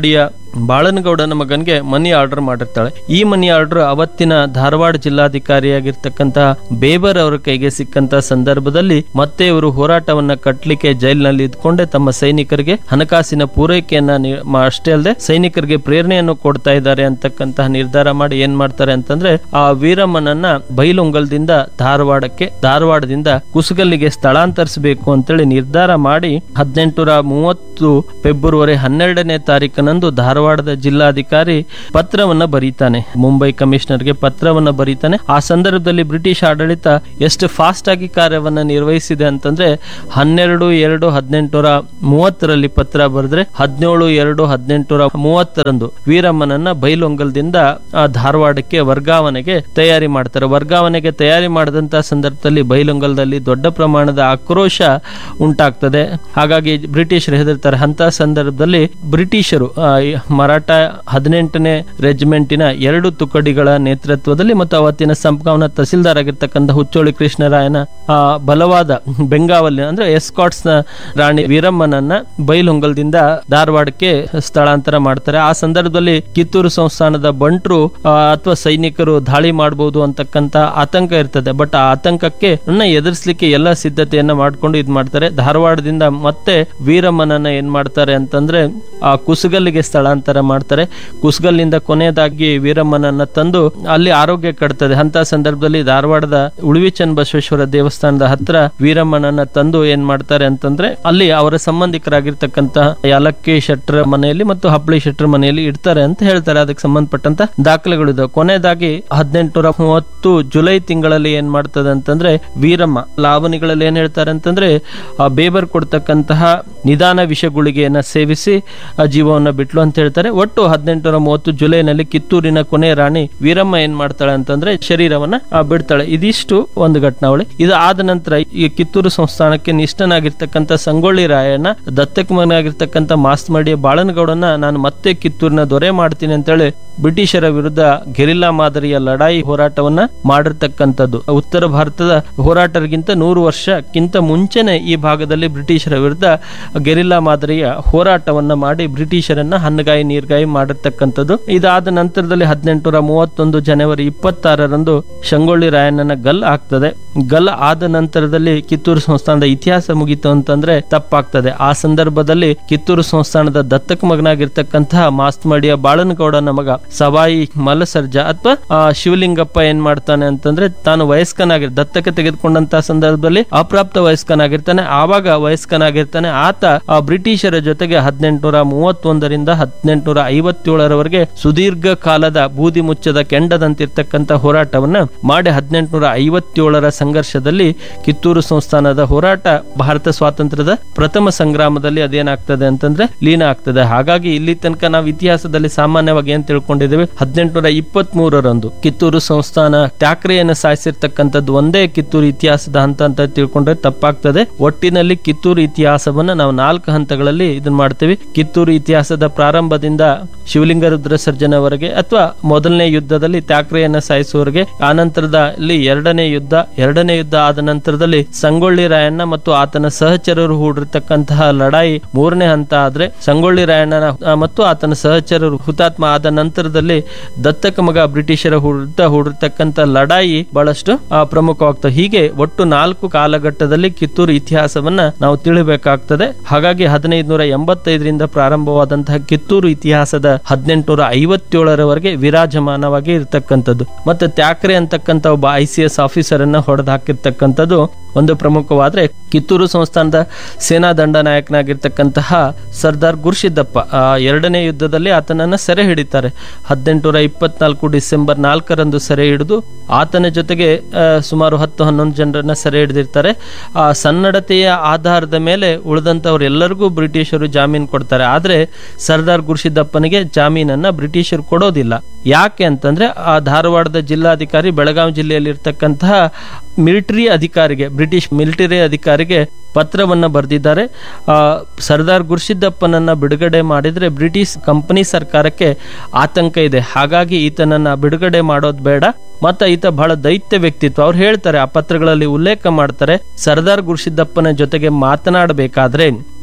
ಬಾಳನಗೌಡನ ಮಗನ್ಗೆ ಮನಿ ಆರ್ಡರ್ ಮಾಡಿರ್ತಾಳೆ ಈ ಮನಿ ಆರ್ಡರ್ ಅವತ್ತಿನ ಧಾರವಾಡ ಜಿಲ್ಲಾಧಿಕಾರಿಯಾಗಿರ್ತಕ್ಕಂತ ಬೇಬರ್ ಅವರ ಕೈಗೆ ಸಿಕ್ಕಂತ ಸಂದರ್ಭದಲ್ಲಿ ಮತ್ತೆ ಇವರು ಹೋರಾಟವನ್ನ ಕಟ್ಲಿಕ್ಕೆ ಜೈಲಿನಲ್ಲಿ ಇದ್ಕೊಂಡೆ ತಮ್ಮ ಸೈನಿಕರಿಗೆ ಹಣಕಾಸಿನ ಪೂರೈಕೆಯನ್ನ ನೀ- ಮಾ- ಅಷ್ಟೇ ಅಲ್ಲದೆ ಸೈನಿಕರಿಗೆ ಪ್ರೇರಣೆಯನ್ನು ಕೊಡ್ತಾ ಇದ್ದಾರೆ ಅಂತಕ್ಕಂತಹ ನಿರ್ಧಾರ ಮಾಡಿ ಏನ್ ಮಾಡ್ತಾರೆ ಅಂತಂದ್ರೆ ಆ ವೀರಮ್ಮನನ್ನ ಬೈಲೊಂಗಲ್ದಿಂದ ಧಾರವಾಡಕ್ಕೆ ಧಾರವಾಡದಿಂದ ಕುಸಗಲ್ಲಿಗೆ ಸ್ಥಳಾಂತರಿಸಬೇಕು ಅಂತೇಳಿ ನಿರ್ಧಾರ ಮಾಡಿ ಹದಿನೆಂಟುನೂರ ಮೂವತ್ತು ಫೆಬ್ರವರಿ ಹನ್ನೆರಡನೇ ತಾರೀಕಿನಂದು ಧಾರವಾಡದ ಜಿಲ್ಲಾಧಿಕಾರಿ ಪತ್ರವನ್ನ ಬರೀತಾನೆ ಮುಂಬೈ ಕಮಿಷನರ್ಗೆ ಪತ್ರವನ್ನ ಬರೀತಾನೆ ಆ ಸಂದರ್ಭದಲ್ಲಿ ಬ್ರಿಟಿಷ್ ಆಡಳಿತ ಎಷ್ಟು ಫಾಸ್ಟ್ ಆಗಿ ಕಾರ್ಯವನ್ನ ನಿರ್ವಹಿಸಿದೆ ಅಂತಂದ್ರೆ ಹನ್ನೆರಡು ಎರಡು ಹದಿನೆಂಟುನೂರ ಮೂವತ್ತರಲ್ಲಿ ಪತ್ರ ಬರೆದ್ರೆ ಹದಿನೇಳು ಎರಡು ಹದಿನೆಂಟುನೂರ ಮೂವತ್ತರಂದು ವೀರಮ್ಮನನ್ನ ಬೈಲೊಂಗಲ್ದಿಂದ ಆ ಧಾರವಾಡಕ್ಕೆ ವರ್ಗಾವಣೆಗೆ ತಯಾರಿ ಮಾಡ್ತಾರೆ ವರ್ಗಾವಣೆಗೆ ತಯಾರಿ ಮಾಡಿದಂತ ಸಂದರ್ಭದಲ್ಲಿ ಬೈಲೊಂಗಲದಲ್ಲಿ ದೊಡ್ಡ ಪ್ರಮಾಣದ ಆಕ್ರೋಶ ಉಂಟಾಗ್ತದೆ ಹಾಗಾಗಿ ಬ್ರಿಟಿಷರು ಹೆದರ್ತಾರೆ ಅಂತ ಸಂದರ್ಭದಲ್ಲಿ ಬ್ರಿಟಿಷರು ಆ, ಈ ಮರಾಠ ಹದಿನೆಂಟನೇ ರೆಜಿಮೆಂಟಿನ ಎರಡು ತುಕಡಿಗಳ ನೇತೃತ್ವದಲ್ಲಿ ಮತ್ತು ಅವತ್ತಿನ ಸಂಪಗಾವನ ತಹಸೀಲ್ದಾರ್ ಆಗಿರ್ತಕ್ಕಂಥ ಹುಚ್ಚೋಳಿ ಕೃಷ್ಣರಾಯನ ಆ, ಬಲವಾದ ಬೆಂಗಾವಲಿ ಅಂದ್ರೆ ಎಸ್ಕಾಟ್ಸ್ ನ ರಾಣಿ ವೀರಮ್ಮನನ್ನ ಬೈಲೊಂಗಲದಿಂದ ಧಾರವಾಡಕ್ಕೆ ಸ್ಥಳಾಂತರ ಮಾಡ್ತಾರೆ ಆ ಸಂದರ್ಭದಲ್ಲಿ ಕಿತ್ತೂರು ಸಂಸ್ಥಾನದ ಬಂಟ್ರು ಅಥವಾ ಸೈನಿಕರು ದಾಳಿ ಮಾಡಬಹುದು ಅಂತಕ್ಕಂತ ಆತಂಕ ಇರ್ತದೆ ಬಟ್ ಆ ಆತಂಕಕ್ಕೆ ನನ್ನ ಎದುರಿಸಲಿಕ್ಕೆ ಎಲ್ಲ ಸಿದ್ಧತೆಯನ್ನ ಮಾಡ್ಕೊಂಡು ಇದ್ ಮಾಡ್ತಾರೆ ಧಾರವಾಡದಿಂದ ಮತ್ತೆ ವೀರಮ್ಮನನ್ನ ಏನ್ ಮಾಡ್ತಾರೆ ಅಂತಂದ್ರೆ ಆ ಕುಸುಗಲ್ಲಿಗೆ ಸ್ಥಳಾಂತರ ಮಾಡ್ತಾರೆ ಕುಸುಗಲ್ಲಿಂದ ಕೊನೆಯದಾಗಿ ವೀರಮ್ಮನನ್ನ ತಂದು ಅಲ್ಲಿ ಆರೋಗ್ಯ ಕಟ್ತದೆ ಅಂತ ಸಂದರ್ಭದಲ್ಲಿ ಧಾರವಾಡದ ಉಳುವಿ ಚನ್ನಬಸವೇಶ್ವರ ದೇವಸ್ಥಾನದ ಹತ್ರ ವೀರಮ್ಮನನ್ನ ತಂದು ಏನ್ ಮಾಡ್ತಾರೆ ಅಂತಂದ್ರೆ ಅಲ್ಲಿ ಅವರ ಸಂಬಂಧಿಕರಾಗಿರ್ತಕ್ಕಂತ ಯಾಲಕ್ಕಿ ಶೆಟ್ರ ಮನೆಯಲ್ಲಿ ಮತ್ತು ಹಪ್ಪಳಿ ಶೆಟ್ರ ಮನೆಯಲ್ಲಿ ಇಡ್ತಾರೆ ಅಂತ ಹೇಳ್ತಾರೆ ಅದಕ್ಕೆ ಸಂಬಂಧಪಟ್ಟಂತ ದಾಖಲೆಗಳಿದಾವೆ ಕೊನೆಯದಾಗಿ ಹದಿನೆಂಟುನೂರ ಮೂವತ್ತು ಜುಲೈ ತಿಂಗಳಲ್ಲಿ ಏನ್ ಮಾಡ್ತದೆ ಅಂತಂದ್ರೆ ವೀರಮ್ಮ ಲಾವಣಿಗಳಲ್ಲಿ ಏನ್ ಹೇಳ್ತಾರೆ ಅಂತಂದ್ರೆ ಆ ಬೇಬರ್ ಕೊಡ್ತಕ್ಕಂತಹ ನಿಧಾನ ವಿಷ ಗುಳಿಗೆಯನ್ನ ಸೇವಿಸಿ ಆ ಜೀವವನ್ನ ಬಿಟ್ಲು ಅಂತ ಹೇಳ್ತಾರೆ ಒಟ್ಟು ಹದಿನೆಂಟುನೂರ ಮೂವತ್ತು ಜುಲೈನಲ್ಲಿ ಕಿತ್ತೂರಿನ ಕೊನೆ ರಾಣಿ ವೀರಮ್ಮ ಏನ್ ಮಾಡ್ತಾಳೆ ಅಂತಂದ್ರೆ ಶರೀರವನ್ನ ಆ, ಬಿಡ್ತಾಳೆ ಇದಿಷ್ಟು ಒಂದು ಘಟನಾವಳಿ ಇದು ಆದ ನಂತರ ಈ ಕಿತ್ತೂರು ಸಂಸ್ಥಾನಕ್ಕೆ ನಿಷ್ಠನಾಗಿರ್ತಕ್ಕಂಥ ಸಂಗೊಳ್ಳಿ ರಾಯಣ್ಣ ದತ್ತಕ ಮಗನಾಗಿರ್ತಕ್ಕಂಥ ಮಾಸ್ತಮಡಿಯ ಬಾಳನಗೌಡನ ನಾನು ಮತ್ತೆ ಕಿತ್ತೂರಿನ ದೊರೆ ಮಾಡ್ತೀನಿ ಅಂತೇಳಿ ಬ್ರಿಟಿಷರ ವಿರುದ್ಧ ಗೆರಿಲ್ಲಾ ಮಾದರಿಯ ಲಡಾಯಿ ಹೋರಾಟವನ್ನ ಮಾಡಿರ್ತಕ್ಕಂಥದ್ದು ಉತ್ತರ ಭಾರತದ ಹೋರಾಟರಿಗಿಂತ ನೂರು ವರ್ಷಕ್ಕಿಂತ ಮುಂಚೆನೆ ಈ ಭಾಗದಲ್ಲಿ ಬ್ರಿಟಿಷರ ವಿರುದ್ಧ ಗೆರಿಲ್ಲಾ ಮಾದರಿಯ ಹೋರಾಟವನ್ನ ಮಾಡಿ ಬ್ರಿಟಿಷರನ್ನ ಹನ್ನಗಾಯಿ ನೀರ್ಗಾಯಿ ಮಾಡಿರ್ತಕ್ಕಂಥದ್ದು ಇದಾದ ನಂತರದಲ್ಲಿ ಹದಿನೆಂಟುನೂರ ಮೂವತ್ತೊಂದು ಜನವರಿ ಇಪ್ಪತ್ತಾರರಂದು ಸಂಗೊಳ್ಳಿ ರಾಯಣ್ಣನ ಗಲ್ ಆಗ್ತದೆ ಗಲ್ ಆದ ನಂತರದಲ್ಲಿ ಕಿತ್ತೂರು ಸಂಸ್ಥಾನದ ಇತಿಹಾಸ ಮುಗೀತು ಅಂತಂದ್ರೆ ತಪ್ಪಾಗ್ತದೆ ಆ ಸಂದರ್ಭದಲ್ಲಿ ಕಿತ್ತೂರು ಸಂಸ್ಥಾನದ ದತ್ತಕ ಮಗನಾಗಿರ್ತಕ್ಕಂತಹ ಮಾಸ್ತಮಡಿಯ ಬಾಳನಗೌಡನ ಮಗ ಸವಾಯಿ ಮಲಸರ್ಜ ಅಥವಾ ಶಿವಲಿಂಗಪ್ಪ ಏನ್ ಮಾಡ್ತಾನೆ ಅಂತಂದ್ರೆ ತಾನು ವಯಸ್ಕನಾಗಿರ್ ದತ್ತಕ ತೆಗೆದುಕೊಂಡಂತ ಸಂದರ್ಭದಲ್ಲಿ ಅಪ್ರಾಪ್ತ ವಯಸ್ಕನಾಗಿರ್ತಾನೆ ಆವಾಗ ವಯಸ್ಕನಾಗಿರ್ತಾನೆ ಆತ ಆ ಬ್ರಿಟಿಷರ ಜೊತೆಗೆ ಹದಿನೆಂಟುನೂರ ಮೂವತ್ತೊಂದರಿಂದ ಹದಿನೆಂಟುನೂರ ಐವತ್ತೇಳರವರೆಗೆ ಸುದೀರ್ಘ ಕಾಲದ ಬೂದಿ ಮುಚ್ಚದ ಕೆಂಡದಂತಿರ್ತಕ್ಕಂಥ ಹೋರಾಟವನ್ನ ಮಾಡಿ ಹದಿನೆಂಟುನೂರ ಐವತ್ತೇಳರ ಸಂಘರ್ಷದಲ್ಲಿ ಕಿತ್ತೂರು ಸಂಸ್ಥಾನದ ಹೋರಾಟ ಭಾರತ ಸ್ವಾತಂತ್ರ್ಯದ ಪ್ರಥಮ ಸಂಗ್ರಾಮದಲ್ಲಿ ಅದೇನಾಗ್ತದೆ ಅಂತಂದ್ರೆ ಲೀನ ಆಗ್ತದೆ ಹಾಗಾಗಿ ಇಲ್ಲಿ ತನಕ ನಾವು ಇತಿಹಾಸದಲ್ಲಿ ಸಾಮಾನ್ಯವಾಗಿ ಏನ್ ತಿಳ್ಕೊಂಡಿದ್ದೇವೆ ಹದಿನೆಂಟುನೂರ ಇಪ್ಪತ್ತ್ ಮೂರರಂದು ಕಿತ್ತೂರು ಸಂಸ್ಥಾನ ಠಾಕ್ರೆಯನ್ನು ಸಾಯಿಸಿರ್ತಕ್ಕಂಥದ್ದು ಒಂದೇ ಕಿತ್ತೂರು ಇತಿಹಾಸದ ಹಂತ ಅಂತ ತಿಳ್ಕೊಂಡ್ರೆ ತಪ್ಪಾಗ್ತದೆ ಒಟ್ಟಿನಲ್ಲಿ ಕಿತ್ತೂರು ಇತಿಹಾಸವನ್ನ ನಾವು ನಾಲ್ಕು ಹಂತಗಳಲ್ಲಿ ಇದನ್ನ ಮಾಡ್ತೇವೆ ಕಿತ್ತೂರು ಇತಿಹಾಸದ ಪ್ರಾರಂಭದಿಂದ ಶಿವಲಿಂಗ ರುದ್ರ ಸರ್ಜನವರೆಗೆ ಅಥವಾ ಮೊದಲನೇ ಯುದ್ಧದಲ್ಲಿ ತ್ಯಾಕ್ರೆಯನ್ನ ಸಾಯಿಸುವವರೆಗೆ ಆನಂತರದಲ್ಲಿ ಎರಡನೇ ಯುದ್ಧ ಎರಡನೇ ಯುದ್ಧ ಆದ ನಂತರದಲ್ಲಿ ಸಂಗೊಳ್ಳಿ ರಾಯಣ್ಣ ಮತ್ತು ಆತನ ಸಹಚರರು ಹೂಡಿರ್ತಕ್ಕಂತಹ ಲಡಾಯಿ ಮೂರನೇ ಹಂತ ಆದ್ರೆ ಸಂಗೊಳ್ಳಿ ರಾಯಣ್ಣನ ಆ, ಮತ್ತು ಆತನ ಸಹಚರರು ಹುತಾತ್ಮ ಆದ ನಂತರದಲ್ಲಿ ದತ್ತಕ ಮಗ ಬ್ರಿಟಿಷರ ವಿರುದ್ಧ ಹೂಡಿರ್ತಕ್ಕಂಥ ಲಡಾಯಿ ಬಹಳಷ್ಟು ಆ, ಪ್ರಮುಖವಾಗ್ತದೆ ಹೀಗೆ ಒಟ್ಟು ನಾಲ್ಕು ಕಾಲಘಟ್ಟದಲ್ಲಿ ಕಿತ್ತೂರು ಇತಿಹಾಸವನ್ನ ನಾವು ತಿಳಿಬೇಕಾಗ್ತದೆ ಹಾಗಾಗಿ ಹದಿನೈದು ನೂರ ಎಂಬತ್ತೈದರಿಂದ ಪ್ರಾರಂಭವಾದಂತಹ ಕಿತ್ತೂರು ಇತಿಹಾಸದ ಹದಿನೆಂಟುನೂರ ಐವತ್ತೇಳರವರೆಗೆ ವಿರಾಜಮಾನವಾಗಿ ಇರತಕ್ಕಂಥದ್ದು ಮತ್ತೆ ತ್ಯಾಕ್ರೆ ಅಂತಕ್ಕಂಥ ಒಬ್ಬ ಐ ಸಿ ಎಸ್ ಆಫೀಸರ್ ಅನ್ನ ಹೊಡೆದು ಹಾಕಿರ್ತಕ್ಕಂಥದ್ದು ಒಂದು ಪ್ರಮುಖವಾದ್ರೆ ಕಿತ್ತೂರು ಸಂಸ್ಥಾನದ ಸೇನಾ ದಂಡ ನಾಯಕನಾಗಿರ್ತಕ್ಕಂತಹ ಸರ್ದಾರ್ ಗುರ್ಶಿದ್ದಪ್ಪ ಆ ಎರಡನೇ ಯುದ್ಧದಲ್ಲಿ ಆತನನ್ನ ಸೆರೆ ಹಿಡಿತಾರೆ ಹದಿನೆಂಟುನೂರ ಇಪ್ಪತ್ನಾಲ್ಕು ಡಿಸೆಂಬರ್ ನಾಲ್ಕರಂದು ಸೆರೆ ಹಿಡಿದು ಆತನ ಜೊತೆಗೆ ಆ, ಸುಮಾರು ಹತ್ತು ಹನ್ನೊಂದು ಜನರನ್ನ ಸೆರೆ ಹಿಡಿದಿರ್ತಾರೆ ಆ ಸನ್ನಡತೆಯ ಆಧಾರದ ಮೇಲೆ ಉಳಿದಂಥವ್ರೆಲ್ಲರಿಗೂ ಬ್ರಿಟಿಷರು ಜಾಮೀನು ಕೊಡ್ತಾರೆ ಆದ್ರೆ ಸರ್ದಾರ್ ಗುರ್ಶಿದ್ದಪ್ಪನಿಗೆ ಜಾಮೀನನ್ನ ಬ್ರಿಟಿಷರು ಕೊಡೋದಿಲ್ಲ ಯಾಕೆ ಅಂತಂದ್ರೆ ಆ ಧಾರವಾಡದ ಜಿಲ್ಲಾಧಿಕಾರಿ ಬೆಳಗಾವಿ ಜಿಲ್ಲೆಯಲ್ಲಿ ಇರ್ತಕ್ಕಂತಹ ಮಿಲಿಟರಿ ಅಧಿಕಾರಿಗೆ ಬ್ರಿಟಿಷ್ ಮಿಲಿಟರಿ ಅಧಿಕಾರಿಗೆ ಪತ್ರವನ್ನ ಬರೆದಿದ್ದಾರೆ ಆ, ಸರ್ದಾರ್ ಗುರ್ಶಿದ್ದಪ್ಪನನ್ನ ಬಿಡುಗಡೆ ಮಾಡಿದ್ರೆ ಬ್ರಿಟಿಷ್ ಕಂಪನಿ ಸರ್ಕಾರಕ್ಕೆ ಆತಂಕ ಇದೆ ಹಾಗಾಗಿ ಈತನನ್ನ ಬಿಡುಗಡೆ ಮಾಡೋದು ಬೇಡ ಮತ್ತೆ ಈತ ಬಹಳ ದೈತ್ಯ ವ್ಯಕ್ತಿತ್ವ ಅವ್ರು ಹೇಳ್ತಾರೆ ಆ ಪತ್ರಗಳಲ್ಲಿ ಉಲ್ಲೇಖ ಮಾಡ್ತಾರೆ ಸರ್ದಾರ್ ಗುರ್ಶಿದ್ದಪ್ಪನ ಜೊತೆಗೆ ಮಾತನಾಡಬೇಕಾದ್ರೆ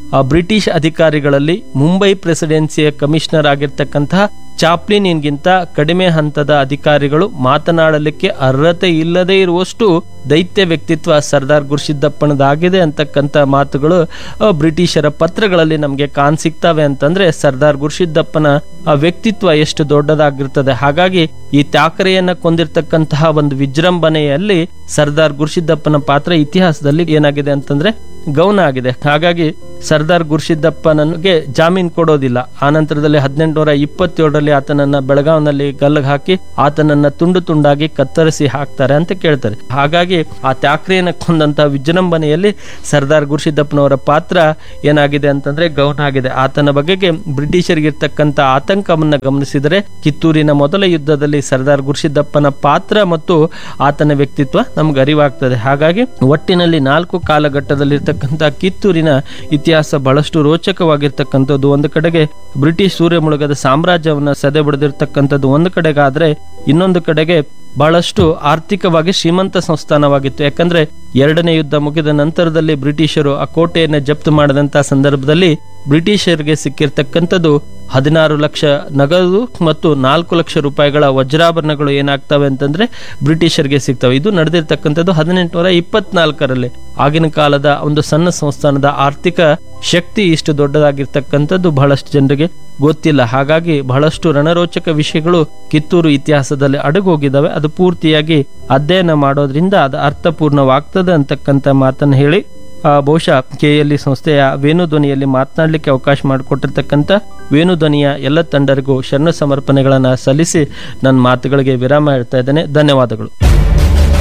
ಆ ಬ್ರಿಟಿಷ್ ಅಧಿಕಾರಿಗಳಲ್ಲಿ ಮುಂಬೈ ಪ್ರೆಸಿಡೆನ್ಸಿಯ ಕಮಿಷನರ್ ಆಗಿರ್ತಕ್ಕಂತಹ ಚಾಪ್ಲಿನ್ಗಿಂತ ಕಡಿಮೆ ಹಂತದ ಅಧಿಕಾರಿಗಳು ಮಾತನಾಡಲಿಕ್ಕೆ ಅರ್ಹತೆ ಇಲ್ಲದೆ ಇರುವಷ್ಟು ದೈತ್ಯ ವ್ಯಕ್ತಿತ್ವ ಸರ್ದಾರ್ ಗುರ್ಶಿದ್ದಪ್ಪನದಾಗಿದೆ ಅಂತಕ್ಕಂಥ ಮಾತುಗಳು ಆ, ಬ್ರಿಟಿಷರ ಪತ್ರಗಳಲ್ಲಿ ನಮಗೆ ಕಾಣ್ ಸಿಗ್ತವೆ ಅಂತಂದ್ರೆ ಸರ್ದಾರ್ ಗುರ್ಶಿದ್ದಪ್ಪನ ಆ ವ್ಯಕ್ತಿತ್ವ ಎಷ್ಟು ದೊಡ್ಡದಾಗಿರ್ತದೆ ಹಾಗಾಗಿ ಈ ತ್ಯಾಕರೆಯನ್ನ ಕೊಂದಿರ್ತಕ್ಕಂತಹ ಒಂದು ವಿಜೃಂಭಣೆಯಲ್ಲಿ ಸರ್ದಾರ್ ಗುರ್ಶಿದ್ದಪ್ಪನ ಪಾತ್ರ ಇತಿಹಾಸದಲ್ಲಿ ಏನಾಗಿದೆ ಅಂತಂದ್ರೆ ಗೌನ ಆಗಿದೆ ಹಾಗಾಗಿ ಸರ್ದಾರ್ ಗುರ್ಶಿದ್ದಪ್ಪನಿಗೆ ಜಾಮೀನು ಕೊಡೋದಿಲ್ಲ ಆನಂತರದಲ್ಲಿ ಹದಿನೆಂಟುನೂರ ಇಪ್ಪತ್ತೇಳರಲ್ಲಿ ಆತನನ್ನ ಬೆಳಗಾವಿನಲ್ಲಿ ಗಲ್ಲಿಗೆ ಹಾಕಿ ಆತನನ್ನ ತುಂಡು ತುಂಡಾಗಿ ಕತ್ತರಿಸಿ ಹಾಕ್ತಾರೆ ಅಂತ ಕೇಳ್ತಾರೆ ಹಾಗಾಗಿ ಆ ತ್ಯಾಕ್ರೆಯನ್ನ ಕೊಂದಂತಹ ವಿಜೃಂಭಣೆಯಲ್ಲಿ ಸರ್ದಾರ್ ಗುರ್ಶಿದ್ದಪ್ಪನವರ ಪಾತ್ರ ಏನಾಗಿದೆ ಅಂತಂದ್ರೆ ಗೌನ ಆಗಿದೆ ಆತನ ಬಗೆಗೆ ಬ್ರಿಟಿಷರಿಗಿರ್ತಕ್ಕಂಥ ಆತಂಕವನ್ನ ಗಮನಿಸಿದರೆ ಕಿತ್ತೂರಿನ ಮೊದಲ ಯುದ್ಧದಲ್ಲಿ ಸರ್ದಾರ್ ಗುರ್ಶಿದ್ದಪ್ಪನ ಪಾತ್ರ ಮತ್ತು ಆತನ ವ್ಯಕ್ತಿತ್ವ ನಮ್ಗೆ ಅರಿವಾಗ್ತದೆ ಹಾಗಾಗಿ ಒಟ್ಟಿನಲ್ಲಿ ನಾಲ್ಕು ಕಾಲಘಟ್ಟದಲ್ಲಿರ್ತಕ್ಕಂಥ ಕಿತ್ತೂರಿನ ಇತಿಹಾಸ ಬಹಳಷ್ಟು ರೋಚಕವಾಗಿರ್ತಕ್ಕಂಥದ್ದು ಒಂದು ಕಡೆಗೆ ಬ್ರಿಟಿಷ್ ಸೂರ್ಯ ಮುಳುಗದ ಸಾಮ್ರಾಜ್ಯವನ್ನ ಸದೆ ಬಡಿದಿರ್ತಕ್ಕಂಥದ್ದು ಒಂದು ಕಡೆಗಾದ್ರೆ ಇನ್ನೊಂದು ಕಡೆಗೆ ಬಹಳಷ್ಟು ಆರ್ಥಿಕವಾಗಿ ಶ್ರೀಮಂತ ಸಂಸ್ಥಾನವಾಗಿತ್ತು ಯಾಕಂದ್ರೆ ಎರಡನೇ ಯುದ್ಧ ಮುಗಿದ ನಂತರದಲ್ಲಿ ಬ್ರಿಟಿಷರು ಆ ಕೋಟೆಯನ್ನು ಜಪ್ತು ಮಾಡಿದಂತ ಸಂದರ್ಭದಲ್ಲಿ ಬ್ರಿಟಿಷರಿಗೆ ಸಿಕ್ಕಿರ್ತಕ್ಕಂಥದ್ದು ಹದಿನಾರು ಲಕ್ಷ ನಗದು ಮತ್ತು ನಾಲ್ಕು ಲಕ್ಷ ರೂಪಾಯಿಗಳ ವಜ್ರಾಭರಣಗಳು ಏನಾಗ್ತವೆ ಅಂತಂದ್ರೆ ಬ್ರಿಟಿಷರಿಗೆ ಸಿಗ್ತವೆ ಇದು ನಡೆದಿರ್ತಕ್ಕಂಥದ್ದು ಹದಿನೆಂಟುನೂರ ಇಪ್ಪತ್ನಾಲ್ಕರಲ್ಲಿ ಆಗಿನ ಕಾಲದ ಒಂದು ಸಣ್ಣ ಸಂಸ್ಥಾನದ ಆರ್ಥಿಕ ಶಕ್ತಿ ಇಷ್ಟು ದೊಡ್ಡದಾಗಿರ್ತಕ್ಕಂಥದ್ದು ಬಹಳಷ್ಟು ಜನರಿಗೆ ಗೊತ್ತಿಲ್ಲ ಹಾಗಾಗಿ ಬಹಳಷ್ಟು ರಣರೋಚಕ ವಿಷಯಗಳು ಕಿತ್ತೂರು ಇತಿಹಾಸದಲ್ಲಿ ಅಡಗೋಗಿದ್ದಾವೆ ಅದು ಪೂರ್ತಿಯಾಗಿ ಅಧ್ಯಯನ ಮಾಡೋದ್ರಿಂದ ಅದು ಅರ್ಥಪೂರ್ಣವಾಗ್ತದೆ ಅಂತಕ್ಕಂಥ ಮಾತನ್ನು ಹೇಳಿ ಆ, ಬಹುಶಃ ಕೆ ಎಲ್ ಇ ಸಂಸ್ಥೆಯ ವೇಣುಧ್ವನಿಯಲ್ಲಿ ಮಾತನಾಡಲಿಕ್ಕೆ ಅವಕಾಶ ಮಾಡಿಕೊಟ್ಟಿರ್ತಕ್ಕಂಥ ವೇಣುಧ್ವನಿಯ ಎಲ್ಲ ತಂಡರಿಗೂ ಶರಣ ಸಮರ್ಪಣೆಗಳನ್ನು ಸಲ್ಲಿಸಿ ನನ್ನ ಮಾತುಗಳಿಗೆ ವಿರಾಮ ಹೇಳ್ತಾ ಇದ್ದೇನೆ ಧನ್ಯವಾದಗಳು